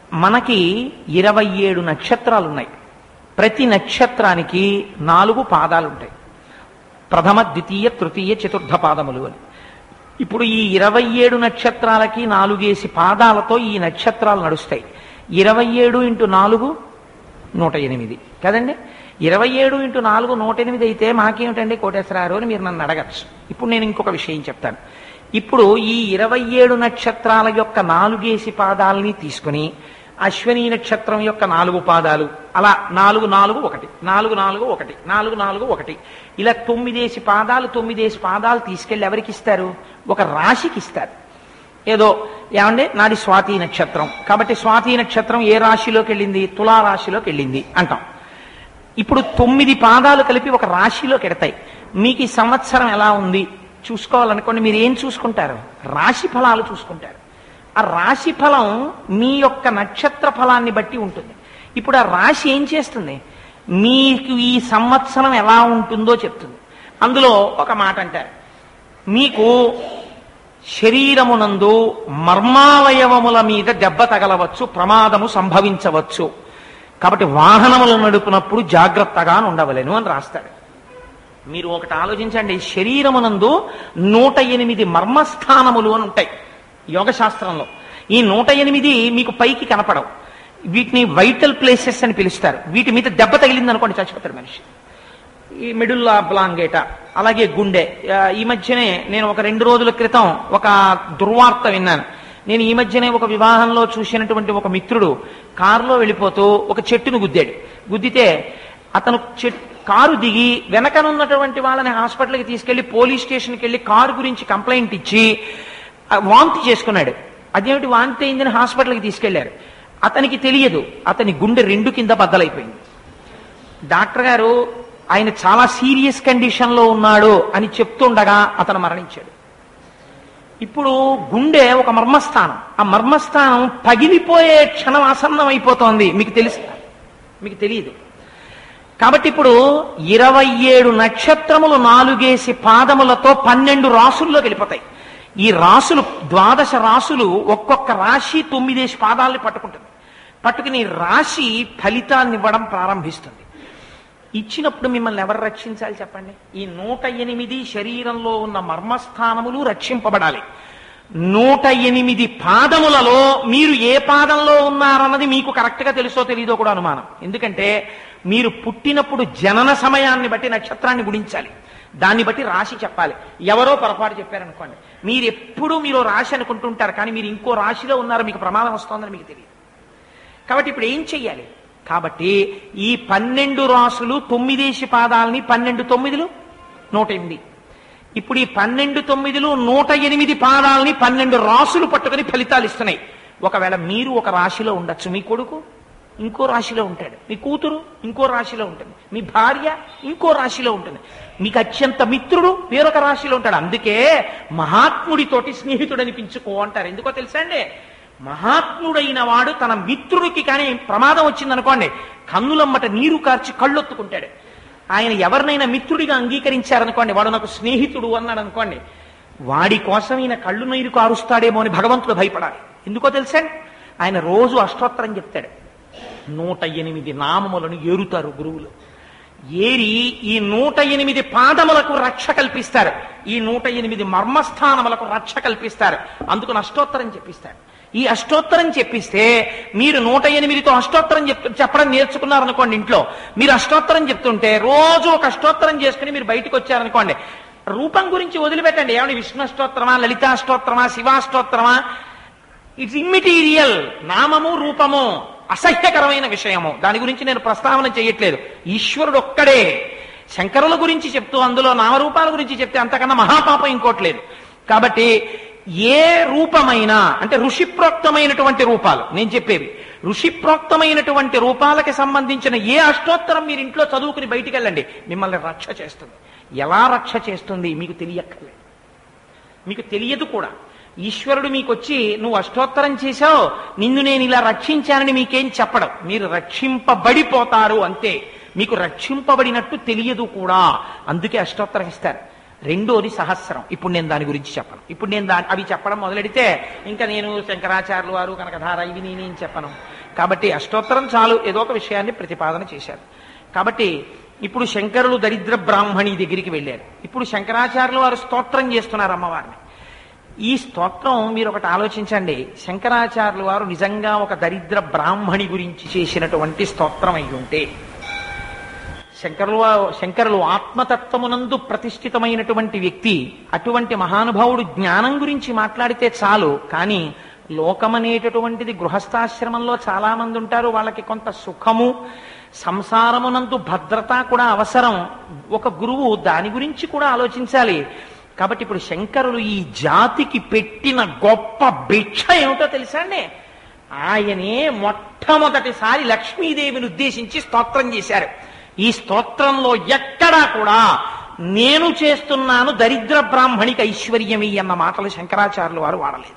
మనకి ఇరవై ఏడు నక్షత్రాలు ఉన్నాయి ప్రతి నక్షత్రానికి నాలుగు పాదాలు ఉంటాయి ప్రథమ ద్వితీయ తృతీయ చతుర్థ పాదములు అని ఇప్పుడు ఈ ఇరవై ఏడు నక్షత్రాలకి నాలుగేసి పాదాలతో ఈ నక్షత్రాలు నడుస్తాయి ఇరవై ఏడు ఇంటూ నాలుగు నూట ఎనిమిది కదండి ఇరవై ఏడు ఇంటూ నాలుగు నూట ఎనిమిది అయితే మాకేమిటండి కోటేశ్వరారు అని మీరు నన్ను అడగచ్చు ఇప్పుడు నేను ఇంకొక విషయం చెప్తాను ఇప్పుడు ఈ ఇరవై ఏడు నక్షత్రాల యొక్క నాలుగేసి పాదాలని తీసుకుని అశ్వని నక్షత్రం యొక్క నాలుగు పాదాలు అలా నాలుగు నాలుగు ఒకటి నాలుగు నాలుగు ఒకటి నాలుగు నాలుగు ఒకటి ఇలా తొమ్మిదేసి పాదాలు తొమ్మిదేసి పాదాలు తీసుకెళ్లి ఎవరికి ఇస్తారు ఒక రాశికి ఇస్తారు ఏదో ఏమంటే నాది స్వాతి నక్షత్రం కాబట్టి స్వాతి నక్షత్రం ఏ రాశిలోకి వెళ్ళింది తులా రాశిలోకి వెళ్ళింది అంటాం ఇప్పుడు తొమ్మిది పాదాలు కలిపి ఒక రాశిలోకి ఎడతాయి మీకు ఈ సంవత్సరం ఎలా ఉంది చూసుకోవాలనుకోండి మీరు ఏం చూసుకుంటారు రాశి ఫలాలు చూసుకుంటారు ఆ రాశి ఫలం మీ యొక్క నక్షత్ర ఫలాన్ని బట్టి ఉంటుంది ఇప్పుడు ఆ రాశి ఏం చేస్తుంది మీకు ఈ సంవత్సరం ఎలా ఉంటుందో చెప్తుంది అందులో ఒక మాట అంటారు మీకు శరీరమునందు మర్మావయవముల మీద దెబ్బ తగలవచ్చు ప్రమాదము సంభవించవచ్చు కాబట్టి వాహనములు నడుపునప్పుడు జాగ్రత్తగా ఉండవలెను అని రాస్తాడు మీరు ఒకటి ఆలోచించండి శరీరమునందు నూట ఎనిమిది మర్మస్థానములు అని ఉంటాయి యోగ శాస్త్రంలో ఈ నూట ఎనిమిది మీకు పైకి కనపడవు వీటిని వైటల్ ప్లేసెస్ అని పిలుస్తారు వీటి మీద దెబ్బ తగిలింది అనుకోండి చచ్చిపోతాడు మనిషి ఈ మిడుల్లా బ్లాంగేట అలాగే గుండె ఆ, ఈ మధ్యనే నేను ఒక రెండు రోజుల క్రితం ఒక దుర్వార్త విన్నాను నేను ఈ మధ్యనే ఒక వివాహంలో చూసినటువంటి ఒక మిత్రుడు కారులో వెళ్ళిపోతూ ఒక చెట్టును గుద్దాడు గుద్దితే అతను చెట్ కారు దిగి వెనకనున్నటువంటి వాళ్ళని హాస్పిటల్కి తీసుకెళ్లి పోలీస్ స్టేషన్కి వెళ్ళి కారు గురించి కంప్లైంట్ ఇచ్చి ఆ, వాంతి చేసుకున్నాడు అదేమిటి వాంతి అయిందని హాస్పిటల్కి తీసుకెళ్లారు అతనికి తెలియదు అతని గుండె రెండు కింద బద్దలైపోయింది డాక్టర్ గారు ఆయన చాలా సీరియస్ కండిషన్ లో ఉన్నాడు అని చెప్తుండగా అతను మరణించాడు ఇప్పుడు గుండె ఒక మర్మస్థానం ఆ మర్మస్థానం పగిలిపోయే క్షణం ఆసన్నం అయిపోతోంది మీకు తెలుసు మీకు తెలియదు కాబట్టి ఇప్పుడు ఇరవై ఏడు నక్షత్రములు నాలుగేసి పాదములతో పన్నెండు రాసుల్లోకి వెళ్ళిపోతాయి ఈ రాసులు ద్వాదశ రాసులు ఒక్కొక్క రాశి తొమ్మిదేసి పాదాలని పట్టుకుంటుంది పట్టుకుని రాశి ఫలితాన్ని ఇవ్వడం ప్రారంభిస్తుంది ఇచ్చినప్పుడు మిమ్మల్ని ఎవరు రక్షించాలి చెప్పండి ఈ నూట ఎనిమిది శరీరంలో ఉన్న మర్మస్థానములు రక్షింపబడాలి నూట ఎనిమిది పాదములలో మీరు ఏ పాదంలో ఉన్నారన్నది మీకు కరెక్ట్ గా తెలుసో తెలియదో కూడా అనుమానం ఎందుకంటే మీరు పుట్టినప్పుడు జనన సమయాన్ని బట్టి నక్షత్రాన్ని గుణించాలి దాన్ని బట్టి రాశి చెప్పాలి ఎవరో పొరపాటు చెప్పారనుకోండి మీరు ఎప్పుడూ మీరు రాశి అనుకుంటుంటారు కానీ మీరు ఇంకో రాశిలో ఉన్నారు మీకు ప్రమాదం వస్తోందని మీకు తెలియదు కాబట్టి ఇప్పుడు ఏం చెయ్యాలి కాబట్టి ఈ పన్నెండు రాసులు తొమ్మిదేసి పాదాలని పన్నెండు తొమ్మిదిలు నూట ఎనిమిది ఇప్పుడు ఈ పన్నెండు తొమ్మిదిలు నూట ఎనిమిది పాదాలని పన్నెండు రాసులు పట్టుకుని ఫలితాలు ఇస్తున్నాయి ఒకవేళ మీరు ఒక రాశిలో ఉండొచ్చు మీ కొడుకు ఇంకో రాశిలో ఉంటాడు మీ కూతురు ఇంకో రాశిలో ఉంటుంది మీ భార్య ఇంకో రాశిలో ఉంటుంది మీకు అత్యంత మిత్రుడు వేరొక రాశిలో ఉంటాడు అందుకే మహాత్ముడితోటి స్నేహితుడు అనిపించుకో అంటారు ఎందుకో తెలుసా అండి మహాత్ముడైన వాడు తన మిత్రుడికి కానీ ప్రమాదం వచ్చిందనుకోండి కన్నులమ్మట నీరు కార్చి కళ్ళొత్తుకుంటాడు ఆయన ఎవరినైనా మిత్రుడిగా అంగీకరించారనుకోండి వాడు నాకు స్నేహితుడు అన్నాడు అనుకోండి వాడి కోసం ఈయన కళ్ళు నీరు కారుస్తాడేమో అని భగవంతుడు భయపడాలి ఎందుకో తెలుసా ఆయన రోజు అష్టోత్తరం చెప్తాడు నూట ఎనిమిది నామములను ఏరుతారు గురువులు ఏరి ఈ నూట ఎనిమిది పాదములకు రక్ష కల్పిస్తారు ఈ నూట ఎనిమిది మర్మస్థానములకు రక్ష కల్పిస్తారు అందుకు అష్టోత్తరం చెప్పిస్తారు ఈ అష్టోత్తరం చెప్పిస్తే మీరు నూట ఎనిమిదితో అష్టోత్తరం చెప్ చెప్పడం నేర్చుకున్నారనుకోండి ఇంట్లో మీరు అష్టోత్తరం చెప్తుంటే రోజు ఒక అష్టోత్తరం చేసుకుని మీరు బయటకు వచ్చారనుకోండి రూపం గురించి వదిలిపెట్టండి ఏమని విష్ణు అష్టోత్తరమా లలితాష్టోత్తరమా శివాష్టోత్తరమా ఇట్స్ ఇమ్మిటీరియల్ నామము రూపము అసహ్యకరమైన విషయము దాని గురించి నేను ప్రస్తావన చేయట్లేదు ఈశ్వరుడు ఒక్కడే శంకరుల గురించి చెప్తూ అందులో నామరూపాల గురించి చెప్తే అంతకన్నా మహాపాపం ఇంకోట్లేదు కాబట్టి ఏ రూపమైనా అంటే ఋషిప్రోక్తమైనటువంటి రూపాలు నేను చెప్పేవి ఋషిప్రోక్తమైనటువంటి రూపాలకి సంబంధించిన ఏ అష్టోత్తరం మీరు ఇంట్లో చదువుకుని బయటికి వెళ్ళండి మిమ్మల్ని రక్ష చేస్తుంది ఎలా రక్ష చేస్తుంది మీకు తెలియక్కర్లేదు మీకు తెలియదు కూడా ఈశ్వరుడు మీకు వచ్చి నువ్వు అష్టోత్తరం చేశావు నిన్ను నేను ఇలా రక్షించానని మీకేం చెప్పడం మీరు రక్షింపబడిపోతారు అంతే మీకు రక్షింపబడినట్టు తెలియదు కూడా అందుకే అష్టోత్తరం ఇస్తారు రెండోది సహస్రం ఇప్పుడు నేను దాని గురించి చెప్పను ఇప్పుడు నేను దాని అవి చెప్పడం మొదలెడితే ఇంకా నేను శంకరాచార్యులు వారు కనకధార ఇవి నేనేం చెప్పను కాబట్టి అష్టోత్తరం చాలు ఏదో ఒక విషయాన్ని ప్రతిపాదన చేశారు కాబట్టి ఇప్పుడు శంకరులు దరిద్ర బ్రాహ్మణి దగ్గరికి వెళ్ళారు ఇప్పుడు శంకరాచార్యులు వారు స్తోత్రం చేస్తున్నారు అమ్మవారిని ఈ స్తోత్రం మీరు ఒకటి ఆలోచించండి శంకరాచార్యులు వారు నిజంగా ఒక దరిద్ర బ్రాహ్మణి గురించి చేసినటువంటి స్తోత్రం అయి ఉంటే శంకరులు వా- శంకరులు ఆత్మతత్వమునందు ప్రతిష్ఠితమైనటువంటి వ్యక్తి అటువంటి మహానుభావుడు జ్ఞానం గురించి మాట్లాడితే చాలు కానీ లోకమనేటటువంటిది గృహస్థాశ్రమంలో చాలా మంది ఉంటారు వాళ్ళకి కొంత సుఖము సంసారమునందు భద్రత కూడా అవసరం ఒక గురువు దాని గురించి కూడా ఆలోచించాలి కాబట్టి ఇప్పుడు శంకరులు ఈ జాతికి పెట్టిన గొప్ప భిక్ష ఏమిటో తెలుసా అండి ఆయనే మొట్టమొదటిసారి లక్ష్మీదేవిని ఉద్దేశించి స్తోత్రం చేశారు ఈ స్తోత్రంలో ఎక్కడా కూడా నేను చేస్తున్నాను దరిద్ర బ్రాహ్మణికి ఐశ్వర్యమి అన్న మాటలు శంకరాచార్యులు వారు వాడలేదు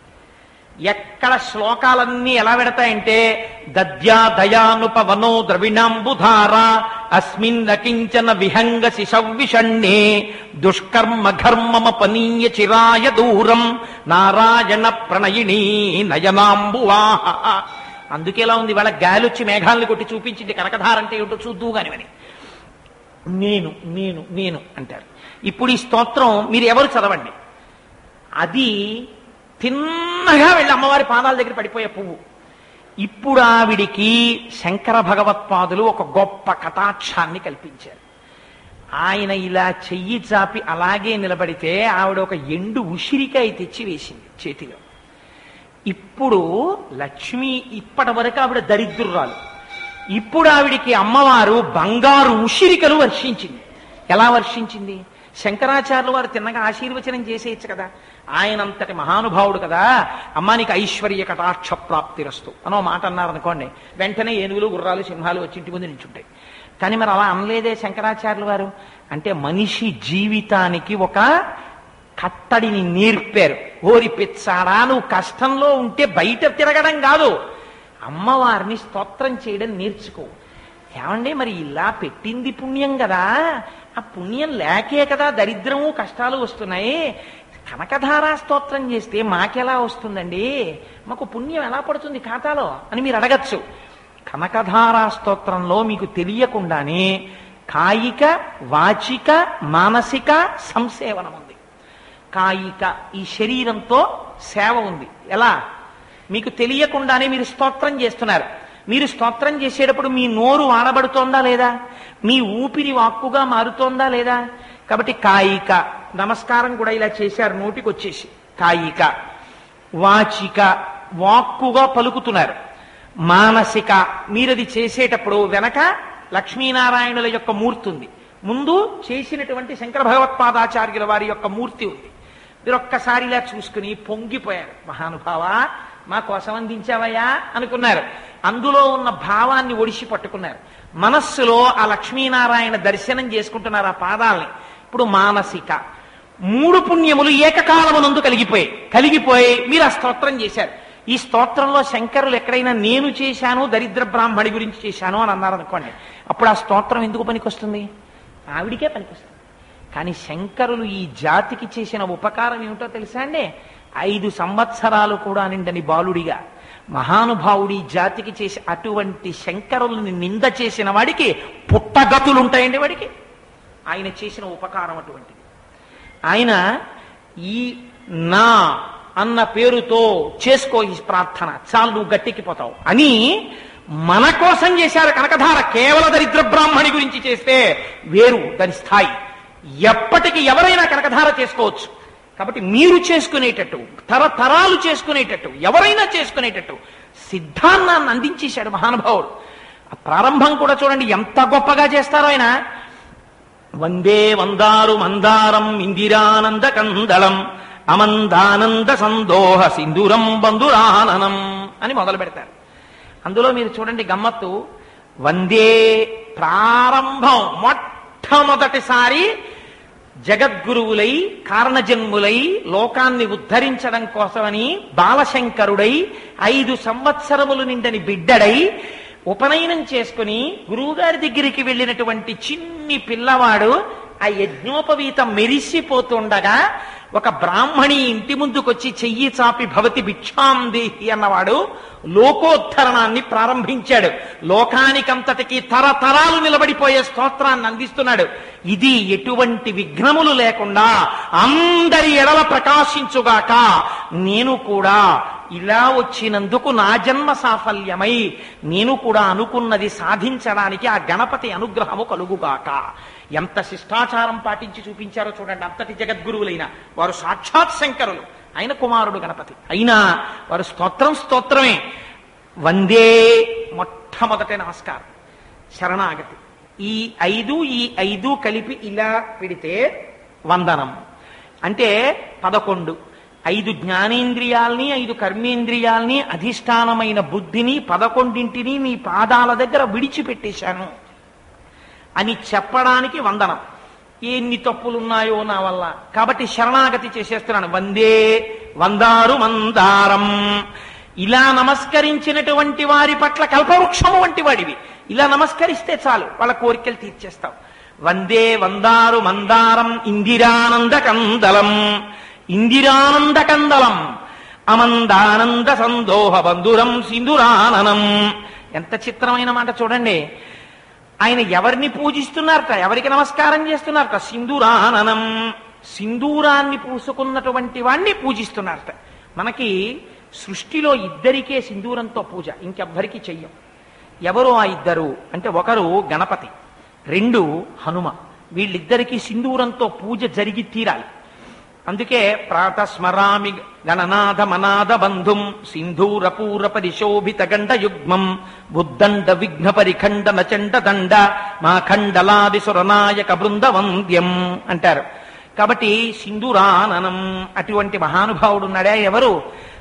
ఎక్కడ శ్లోకాలన్నీ ఎలా పెడతాయంటే దద్యా దయానుపవనో ద్రవిణాంబుధార అస్మిన్ నకించన విహంగ శిశవ్విషణ్ణే దుష్కర్మ ఘర్మమ పనీయ చిరాయ దూరం నారాయణ ప్రణయిణీ నయనాంబువాహ అందుకే ఎలా ఉంది వాళ్ళ గాలి వచ్చి మేఘాలను కొట్టి చూపించింది కనకధార అంటే ఏమిటో చూద్దు కానివని నేను నేను నేను అంటారు ఇప్పుడు ఈ స్తోత్రం మీరు ఎవరు చదవండి అది తిన్నగా వెళ్ళి అమ్మవారి పాదాల దగ్గర పడిపోయే పువ్వు ఇప్పుడు ఆవిడికి శంకర భగవత్పాదులు ఒక గొప్ప కటాక్షాన్ని కల్పించారు ఆయన ఇలా చెయ్యి చాపి అలాగే నిలబడితే ఆవిడ ఒక ఎండు ఉసిరికాయ తెచ్చి వేసింది చేతిలో ఇప్పుడు లక్ష్మి ఇప్పటి వరకు ఆవిడ దరిద్రురాలు ఇప్పుడు ఆవిడికి అమ్మవారు బంగారు ఉసిరికలు వర్షించింది ఎలా వర్షించింది శంకరాచార్యులు వారు తిన్నగా ఆశీర్వచనం చేసేయచ్చు కదా ఆయనంతటి మహానుభావుడు కదా అమ్మా నీకు ఐశ్వర్య కటాక్ష ప్రాప్తిరస్తు అనో మాట అన్నారు అనుకోండి వెంటనే ఏనుగులు గుర్రాలు సింహాలు వచ్చి ఇంటి ముందు నించుంటాయి కానీ మరి అలా అనలేదే శంకరాచార్యులు వారు అంటే మనిషి జీవితానికి ఒక కట్టడిని నేర్పారు ఓరి పిచ్చాడా నువ్వు కష్టంలో ఉంటే బయట తిరగడం కాదు అమ్మవారిని స్తోత్రం చేయడం నేర్చుకో ఏమండి మరి ఇలా పెట్టింది పుణ్యం కదా ఆ పుణ్యం లేకే కదా దరిద్రము కష్టాలు వస్తున్నాయి కనకధారా స్తోత్రం చేస్తే మాకెలా వస్తుందండి మాకు పుణ్యం ఎలా పడుతుంది ఖాతాలో అని మీరు అడగచ్చు కనకధారా స్తోత్రంలో మీకు తెలియకుండానే కాయిక వాచిక మానసిక సంసేవనం ఉంది కాయిక ఈ శరీరంతో సేవ ఉంది ఎలా మీకు తెలియకుండానే మీరు స్తోత్రం చేస్తున్నారు మీరు స్తోత్రం చేసేటప్పుడు మీ నోరు వాడబడుతోందా లేదా మీ ఊపిరి వాక్కుగా మారుతోందా లేదా కాబట్టి కాయిక నమస్కారం కూడా ఇలా చేశారు నోటికి వచ్చేసి కాయిక వాచిక వాక్కుగా పలుకుతున్నారు మానసిక మీరది చేసేటప్పుడు వెనక లక్ష్మీనారాయణుల యొక్క మూర్తి ఉంది ముందు చేసినటువంటి శంకర భగవత్పాదాచార్యుల వారి యొక్క మూర్తి ఉంది మీరు ఒక్కసారి ఇలా చూసుకుని పొంగిపోయారు మహానుభావ మా కోసం అందించావయ్యా అనుకున్నారు అందులో ఉన్న భావాన్ని ఒడిసి పట్టుకున్నారు మనస్సులో ఆ లక్ష్మీనారాయణ దర్శనం చేసుకుంటున్నారు ఆ పాదాలని ఇప్పుడు మానసిక మూడు పుణ్యములు ఏకకాలమునందు కలిగిపోయాయి కలిగిపోయి మీరు ఆ స్తోత్రం చేశారు ఈ స్తోత్రంలో శంకరులు ఎక్కడైనా నేను చేశాను దరిద్ర బ్రాహ్మణి గురించి చేశాను అని అన్నారు అనుకోండి అప్పుడు ఆ స్తోత్రం ఎందుకు పనికొస్తుంది ఆవిడికే పనికొస్తుంది కానీ శంకరులు ఈ జాతికి చేసిన ఉపకారం ఏమిటో తెలుసా అండి ఐదు సంవత్సరాలు కూడా నిండని బాలుడిగా మహానుభావుడి జాతికి చేసి అటువంటి శంకరుల్ని నింద చేసిన వాడికి పుట్టగతులు ఉంటాయండి వాడికి ఆయన చేసిన ఉపకారం అటువంటిది ఆయన ఈ నా అన్న పేరుతో చేసుకో ఈ ప్రార్థన చాలు నువ్వు గట్టెక్కిపోతావు అని మన కోసం చేశారు కనకధార కేవల దరిద్ర బ్రాహ్మణి గురించి చేస్తే వేరు దాని స్థాయి ఎప్పటికి ఎవరైనా కనకధార చేసుకోవచ్చు కాబట్టి మీరు చేసుకునేటట్టు తరతరాలు చేసుకునేటట్టు ఎవరైనా చేసుకునేటట్టు సిద్ధాన్నాన్ని అందించేశాడు మహానుభావుడు ఆ ప్రారంభం కూడా చూడండి ఎంత గొప్పగా చేస్తారో ఆయన వందే వందారు మందారం ఇందిరానంద కందళం అమందానంద సందోహ సింధురం బంధురాననం అని మొదలు పెడతారు అందులో మీరు చూడండి గమ్మత్తు వందే ప్రారంభం మొట్టమొదటిసారి జగద్గురువులై కారణజన్ములై లోకాన్ని ఉద్ధరించడం కోసమని బాలశంకరుడై ఐదు సంవత్సరములు నిండని బిడ్డడై ఉపనయనం చేసుకుని గురువుగారి దగ్గరికి వెళ్ళినటువంటి చిన్ని పిల్లవాడు ఆ యజ్ఞోపవీతం మెరిసిపోతుండగా ఒక బ్రాహ్మణి ఇంటి ముందుకొచ్చి చెయ్యి చాపి భవతి భిక్షాం దేహి అన్నవాడు లోకోద్ధరణాన్ని ప్రారంభించాడు లోకానికంతటికి తరతరాలు నిలబడిపోయే స్తోత్రాన్ని అందిస్తున్నాడు ఇది ఎటువంటి విఘ్నములు లేకుండా అందరి ఎడల ప్రకాశించుగాక నేను కూడా ఇలా వచ్చినందుకు నా జన్మ సాఫల్యమై నేను కూడా అనుకున్నది సాధించడానికి ఆ గణపతి అనుగ్రహము కలుగుగాక ఎంత శిష్టాచారం పాటించి చూపించారో చూడండి అంతటి జగద్గురువులైన వారు సాక్షాత్ శంకరులు ఆయన కుమారుడు గణపతి అయినా వారు స్తోత్రం స్తోత్రమే వందే మొట్టమొదటి నమస్కారం శరణాగతి ఈ ఐదు ఈ ఐదు కలిపి ఇలా పెడితే వందనం అంటే పదకొండు ఐదు జ్ఞానేంద్రియాల్ని ఐదు కర్మేంద్రియాల్ని అధిష్టానమైన బుద్ధిని పదకొండింటిని నీ పాదాల దగ్గర విడిచిపెట్టేశాను అని చెప్పడానికి వందనం ఎన్ని తప్పులున్నాయో నా వల్ల కాబట్టి శరణాగతి చేసేస్తున్నాను వందే వందారు మందారం ఇలా నమస్కరించినటువంటి వారి పట్ల కల్పవృక్షము వంటి వాడివి ఇలా నమస్కరిస్తే చాలు వాళ్ళ కోరికలు తీర్చేస్తావు వందే వందారు మందారం ఇందిరానంద కందలం ఇందిరానంద కందలం అమందానంద సందోహ బంధురం సింధురాననం ఎంత చిత్రమైన మాట చూడండి ఆయన ఎవరిని పూజిస్తున్నారట ఎవరికి నమస్కారం చేస్తున్నారట సింధూరాననం సింధూరాన్ని పూసుకున్నటువంటి వాణ్ణి పూజిస్తున్నారట మనకి సృష్టిలో ఇద్దరికే సింధూరంతో పూజ ఇంకెవ్వరికి చెయ్యం ఎవరు ఆ ఇద్దరు అంటే ఒకరు గణపతి రెండు హనుమ వీళ్ళిద్దరికీ సింధూరంతో పూజ జరిగి తీరాలి అందుకే ప్రాతస్మరామి గణనాథ మనాథ బంధుం సింధూర పూర పరిశోభిత గండ యుగ్మం బుద్దండ విఘ్న పరిఖండ నచండ దండ మా ఖండలాది సురనాయక బృందవంద్యం అంటారు కాబట్టి సింధూరాననం అటువంటి మహానుభావుడు ఉన్నాడే ఎవరు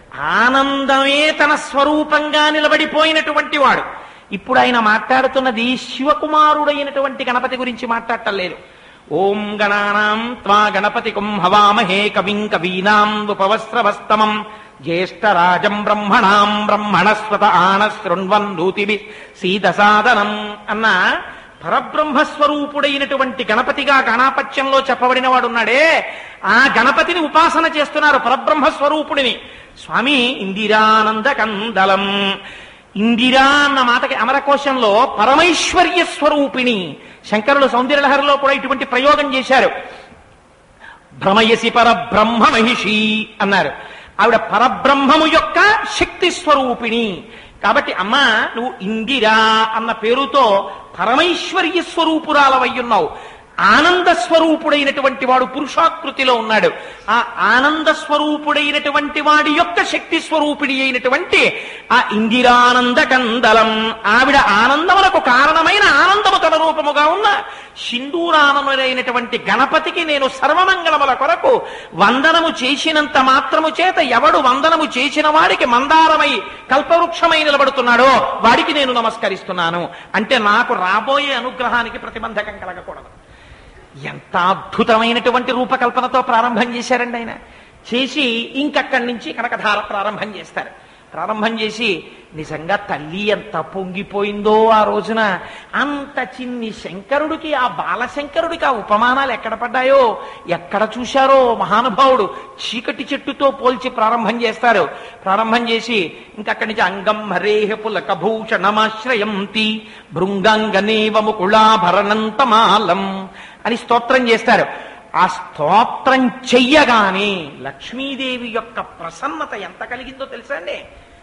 ఆనందమే తన స్వరూపంగా నిలబడిపోయినటువంటి వాడు ఇప్పుడు ఆయన మాట్లాడుతున్నది శివకుమారుడైనటువంటి గణపతి గురించి మాట్లాడటం లేదు ఓం గణానాం త్వా గణపతి హవామహే కవిం కవీనాం ఉపవస్త్రవస్తమం జ్యేష్ఠరాజం బ్రహ్మణాం బ్రహ్మణస్వత ఆన శృణ్వన్ నూతిభి సీదసాదనం అన్న పరబ్రహ్మస్వరూపుడైనటువంటి గణపతిగా గణాపత్యంలో చెప్పబడిన వాడున్నాడే ఆ గణపతిని ఉపాసన చేస్తున్నారు పరబ్రహ్మ స్వరూపుడిని స్వామి ఇందిరానంద కందలం ఇందిరా అన్న మాటకి అమరకోశంలో పరమైశ్వర్య స్వరూపిణి శంకరులు సౌందర్యలహరిలో కూడా ఇటువంటి ప్రయోగం చేశారు భ్రమయసి పరబ్రహ్మ మహిషి అన్నారు ఆవిడ పరబ్రహ్మము యొక్క శక్తి స్వరూపిణి కాబట్టి అమ్మ నువ్వు ఇందిరా అన్న పేరుతో పరమైశ్వర్య స్వరూపురాలవయ్యున్నావు ఆనంద స్వరూపుడైనటువంటి వాడు పురుషాకృతిలో ఉన్నాడు ఆ ఆనంద స్వరూపుడైనటువంటి వాడి యొక్క శక్తి స్వరూపిణి అయినటువంటి ఆ ఇందిరానంద కందలం ఆవిడ ఆనందములకు కారణమైన ఆనందము తన రూపముగా ఉన్న సింధూరానములైనటువంటి గణపతికి నేను సర్వమంగళముల కొరకు వందనము చేసినంత మాత్రము చేత ఎవడు వందనము చేసిన వాడికి మందారమై కల్పవృక్షమై నిలబడుతున్నాడో వాడికి నేను నమస్కరిస్తున్నాను అంటే నాకు రాబోయే అనుగ్రహానికి ప్రతిబంధకం కలగకూడదు ఎంత అద్భుతమైనటువంటి రూపకల్పనతో ప్రారంభం చేశారండి ఆయన చేసి ఇంకక్కడి నుంచి కనకధార ప్రారంభం చేస్తారు ప్రారంభం చేసి నిజంగా తల్లి ఎంత పొంగిపోయిందో ఆ రోజున అంత చిన్ని శంకరుడికి ఆ బాలశంకరుడికి ఆ ఉపమానాలు ఎక్కడ పడ్డాయో ఎక్కడ చూశారో మహానుభావుడు చీకటి చెట్టుతో పోల్చి ప్రారంభం చేస్తారు ప్రారంభం చేసి ఇంకక్కడి నుంచి అంగం హరేహ పులకభూషణమాశ్రయంతి భృంగాంగనేవ ముకుళాభరణంతమాలం అని స్తోత్రం చేస్తారు ఆ స్తోత్రం చెయ్యగానే లక్ష్మీదేవి యొక్క ప్రసన్నత ఎంత కలిగిందో తెలుసా అండి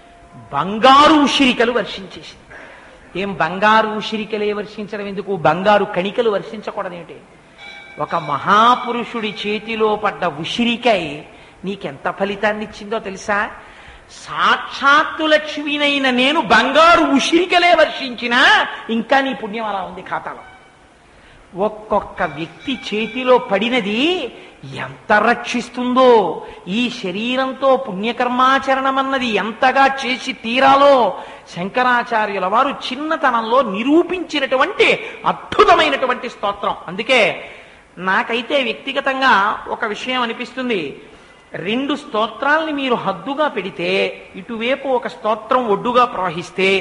బంగారు ఉసిరికలు వర్షించేసింది ఏం బంగారు ఉసిరికలే వర్షించడం ఎందుకు బంగారు కణికలు వర్షించకూడదేమిటి ఒక మహాపురుషుడి చేతిలో పడ్డ ఉసిరికై నీకెంత ఫలితాన్ని ఇచ్చిందో తెలుసా సాక్షాత్తు లక్ష్మినైన నేను బంగారు ఉసిరికలే వర్షించినా ఇంకా నీ పుణ్యం అలా ఉంది ఖాతాలో ఒక్కొక్క వ్యక్తి చేతిలో పడినది ఎంత రక్షిస్తుందో ఈ శరీరంతో పుణ్యకర్మాచరణం అన్నది ఎంతగా చేసి తీరాలో శంకరాచార్యుల వారు చిన్నతనంలో నిరూపించినటువంటి అద్భుతమైనటువంటి స్తోత్రం అందుకే నాకైతే వ్యక్తిగతంగా ఒక విషయం అనిపిస్తుంది రెండు స్తోత్రాల్ని మీరు హద్దుగా పెడితే ఇటువైపు ఒక స్తోత్రం ఒడ్డుగా ప్రవహిస్తే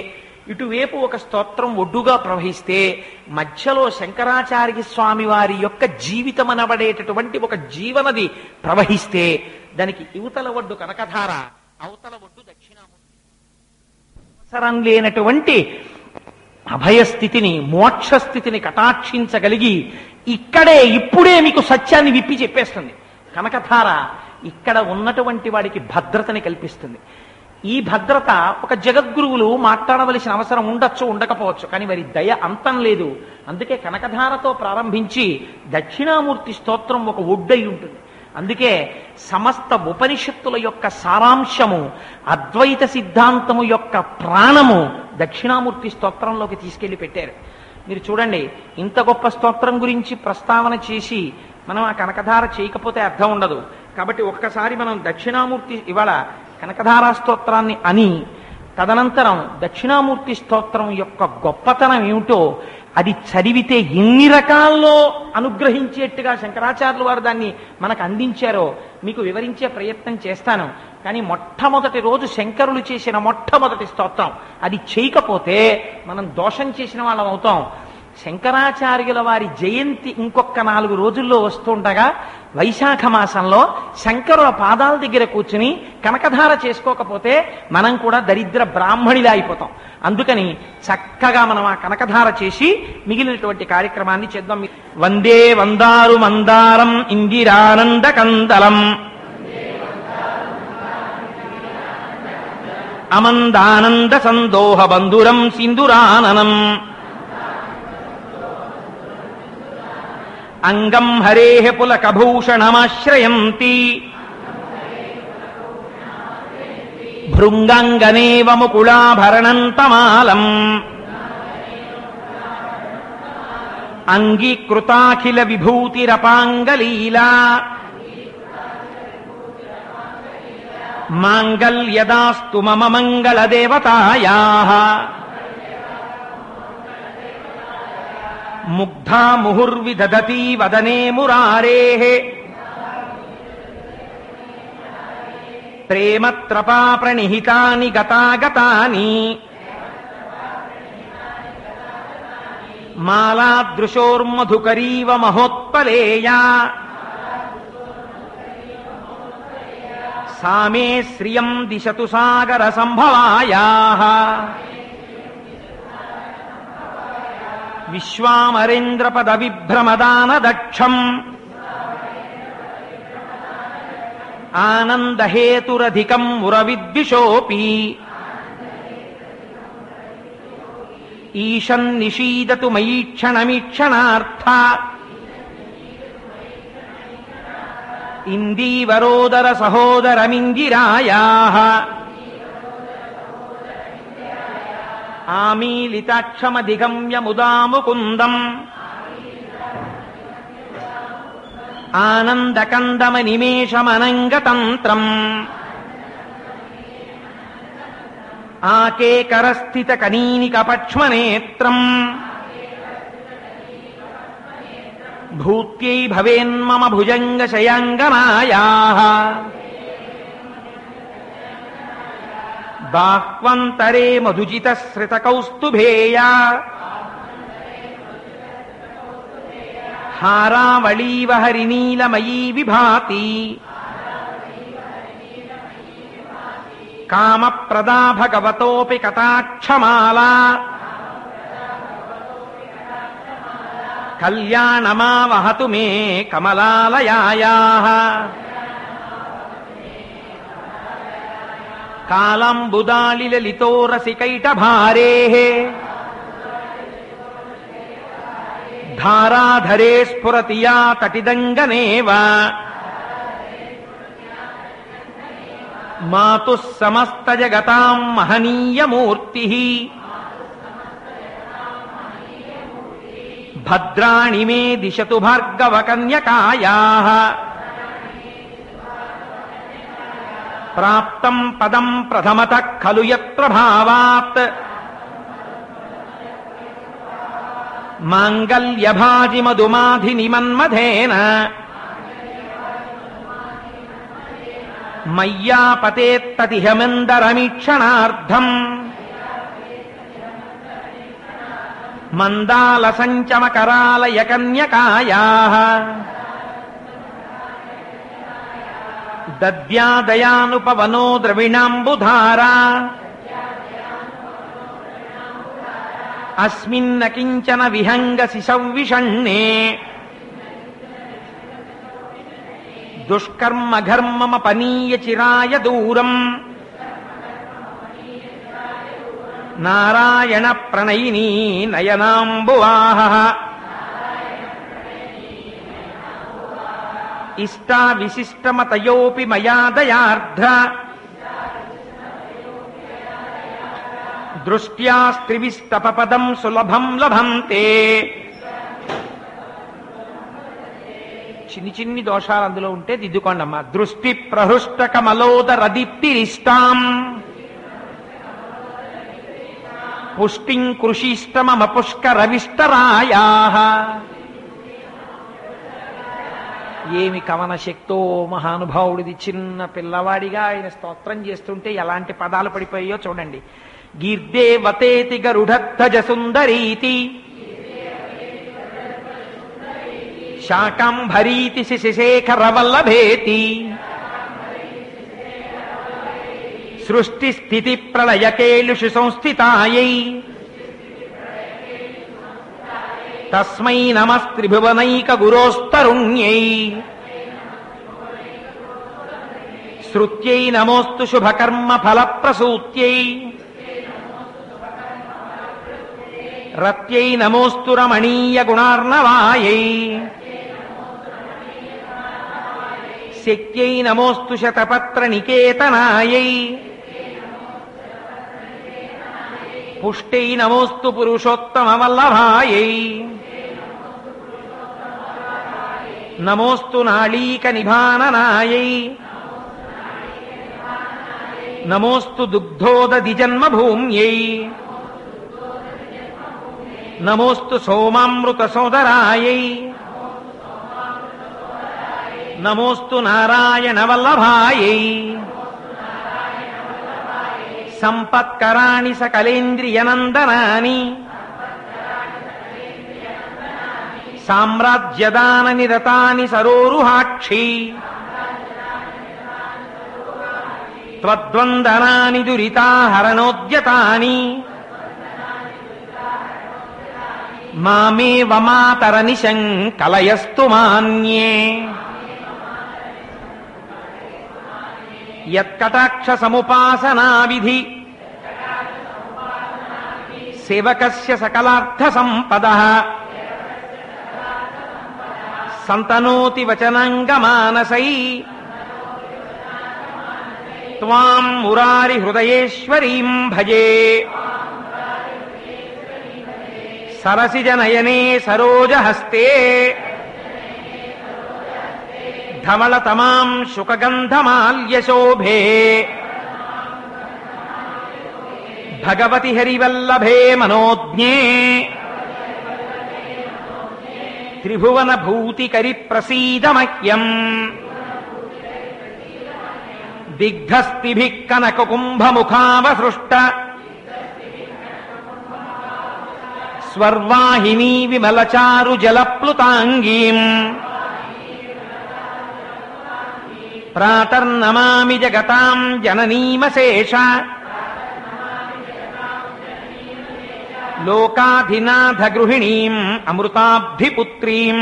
ఇటువైపు ఒక స్తోత్రం ఒడ్డుగా ప్రవహిస్తే మధ్యలో శంకరాచార్య స్వామి వారి యొక్క జీవితం అనబడేటటువంటి ఒక జీవనది ప్రవహిస్తే దానికి యువతల ఒడ్డు కనకధార అవతల ఒడ్డు దక్షిణామూర్తి అవసరం లేనటువంటి అభయస్థితిని మోక్ష స్థితిని కటాక్షించగలిగి ఇక్కడే ఇప్పుడే మీకు సత్యాన్ని విప్పి చెప్పేస్తుంది కనకధార ఇక్కడ ఉన్నటువంటి వాడికి భద్రతని కల్పిస్తుంది ఈ భద్రత ఒక జగద్గురువులు మాట్లాడవలసిన అవసరం ఉండొచ్చు ఉండకపోవచ్చు కానీ మరి దయ అంతం లేదు అందుకే కనకధారతో ప్రారంభించి దక్షిణామూర్తి స్తోత్రం ఒక ఒడ్డై ఉంటుంది అందుకే సమస్త ఉపనిషత్తుల యొక్క సారాంశము అద్వైత సిద్ధాంతము యొక్క ప్రాణము దక్షిణామూర్తి స్తోత్రంలోకి తీసుకెళ్లి పెట్టారు మీరు చూడండి ఇంత గొప్ప స్తోత్రం గురించి ప్రస్తావన చేసి మనం ఆ కనకధార చేయకపోతే అర్థం ఉండదు కాబట్టి ఒక్కసారి మనం దక్షిణామూర్తి ఇవాళ కనకధారా స్తోత్రాన్ని అని తదనంతరం దక్షిణామూర్తి స్తోత్రం యొక్క గొప్పతనం ఏమిటో అది చదివితే ఎన్ని రకాల్లో అనుగ్రహించేట్టుగా శంకరాచార్యులు వారు దాన్ని మనకు అందించారో మీకు వివరించే ప్రయత్నం చేస్తాను కానీ మొట్టమొదటి రోజు శంకరులు చేసిన మొట్టమొదటి స్తోత్రం అది చేయకపోతే మనం దోషం చేసిన వాళ్ళం అవుతాం శంకరాచార్యుల వారి జయంతి ఇంకొక నాలుగు రోజుల్లో వస్తుండగా వైశాఖ మాసంలో శంకరుల పాదాల దగ్గర కూర్చుని కనకధార చేసుకోకపోతే మనం కూడా దరిద్ర బ్రాహ్మణిలా అయిపోతాం అందుకని చక్కగా మనం ఆ కనకధార చేసి మిగిలినటువంటి కార్యక్రమాన్ని చేద్దాం వందే వందారు మందారం ఇందిరానంద కందలం అమందానంద సందోహ బంధురం సింధురాననం అంగం హరే పులకభూషణమాశ్రయంతి భృంగాంగనేవ ముకుళాభరణంతమాలం అంగీకృతాఖిల విభూతిరపాంగలీలా మాంగల్యదాస్తు మమ మంగళదేవతాయాः ముగ్ధా ముహుర్విదధతి వదనే మురారేः ప్రేమత్రపా ప్రణిహితాని గతాగతాని మాలాదృశోర్మధుకరీవ మహోత్పలేయా సామే శ్రియం దిశతు సాగర సంభవాయాః విశ్వామరేంద్రపద విభ్రమదాన దక్షం ఆనందహేతురధికం మురవిద్విషోపి ఈశన్నిషీదతు మయీక్షణమీక్షణార్థ ఇందీవరోదర సహోదరమిందిరాయాః ఆమీలితాక్షమధిగమ్య ముదాముకుందం ఆనందకందమనిమేషమనంగతంత్రం ఆకేకరస్థిత కనీనికపక్ష్మనేత్రం భూత్యై భవేన్మమ భుజంగ శయాంగనాయాః బాహ్వంతరే మధుజిత శ్రిత కౌస్తుభేయా హారావళీవ హరినీలమయీ విభాతి కామప్రదా భగవతోపి కటాక్షమాలా కళ్యాణమావహతు మే కమలాలయాయాః కాలంబుదాలిలలితో రసికైటభారేः ధారాధరే స్ఫురతి యా తటిదంగనేవ మాతుः సమస్త జగతాం మహనీయమూర్తి భద్రాణి మే దిశతు భార్గవ కన్యకాయాః ప్రాప్తం పదం ప్రథమత ఖలు యత్ర భావాత్ మాంగల్యభాజి మధుమాధిని మన్మథేన మయ్యాపతేత్తతిహమందరమీక్షణార్థం మందాల సంచమకరాలయ కన్యకాయా దద్యాదయానుపవనో ద్రవిణాంబుధారా అస్మిన్న కించన విహంగసి సవ్విషణ్ణే దుష్కర్మ ఘర్మమ పనీయ చిరాయ దూరం నారాయణ ప్రణయినీ నయనాంబువాహ ఇష్టా విశిష్టమతయోపి మయా దయార్ధ దృష్ట్యాస్త్రివిష్టపదం సులభం లభంతే చిన్ని చిన్ని దోషాలు అందులో ఉంటే దిద్దుకోండమ్మా దృష్టి ప్రహృష్ట కమలోదర దీప్తిరిష్టాం పుష్టిం కృషిష్టమమ పుష్కరవిష్టరాయా ఏమి కవన శక్తో మహానుభావుడిది చిన్న పిల్లవాడిగా ఆయన స్తోత్రం చేస్తుంటే ఎలాంటి పదాలు పడిపోయాయో చూడండి గీర్దేవతేతి గరుడధ్వజ సుందరీతి శాకంభరీతి శిశిశేఖర వల్లభేతి సృష్టి స్థితి ప్రళయకేలుషు సంస్థితాయై తస్మై నమస్త్రిభువనైక గురోస్తరుణ్యై శృత్యై నమోస్తు శుభకర్మ ఫలప్రసూత్యై రత్యై నమోస్తు రమణీయ గుణార్ణవాయై శక్త్యై నమోస్తు శతపత్ర నికేతనాయై పుష్టై నమోస్తు పురుషోత్తమ వల్లభాయై నమోస్తు నాళీక నిభాననాయై నమోస్తు దుగ్ధోదధి జన్మభూమ్యై నమోస్తు సోమామృత సోదరాయై నమోస్తు నారాయణ వల్లభాయై సంపత్కరాణి సకలేంద్రియనందనాని సామ్రాజ్యదాన నిరతాని సరోరుహాక్షి త్వద్వందనాని దురితాహరణోద్యతాని మామేవ మాతర నిశం కలయస్తు మాన్యే యత్కటాక్ష సముపాసనా విధి సేవకస్య సకలార్థ సంపద సంతనోతి వచనంగమానసై త్వాం మురారి హృదయేశ్వరీం భజే సరసిజనయనే సరోజహస్తే ధవళతమాం శుకగంధమాల్యశోభే భగవతి హరివల్లభే మనోజ్ఞే త్రిభువన భూతికరి ప్రసీదమహ్యం దిగ్ధస్తిభిః కనక కుంభముఖావసృష్ట స్వర్వాహినీ విమలచారు జలప్లుతాంగీం ప్రాతర్నమామి జగతాం జననీమశేష లోకాధినాథ గృహిణీం అమృతాబ్ధిపుత్రీం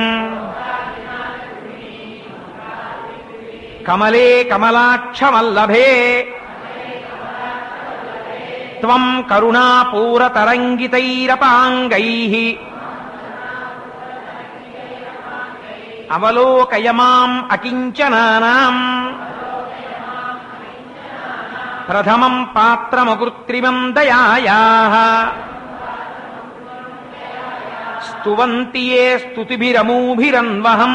కమలే కమలాక్షమల్లభే త్వం కరుణాపూరతరంగితైరపాంగైః అవలోకయ మాం అకించనానాం ప్రథమం పాత్రమకృత్రిమం దయాయాః స్తువంతి ఏ స్తుతిభిరమూభిరన్వహం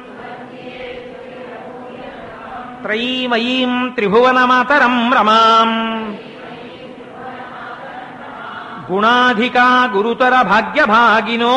త్రైమయీం త్రిభువనమాతరం రమాం గుణాధికా గురుతర భాగ్యభాగినో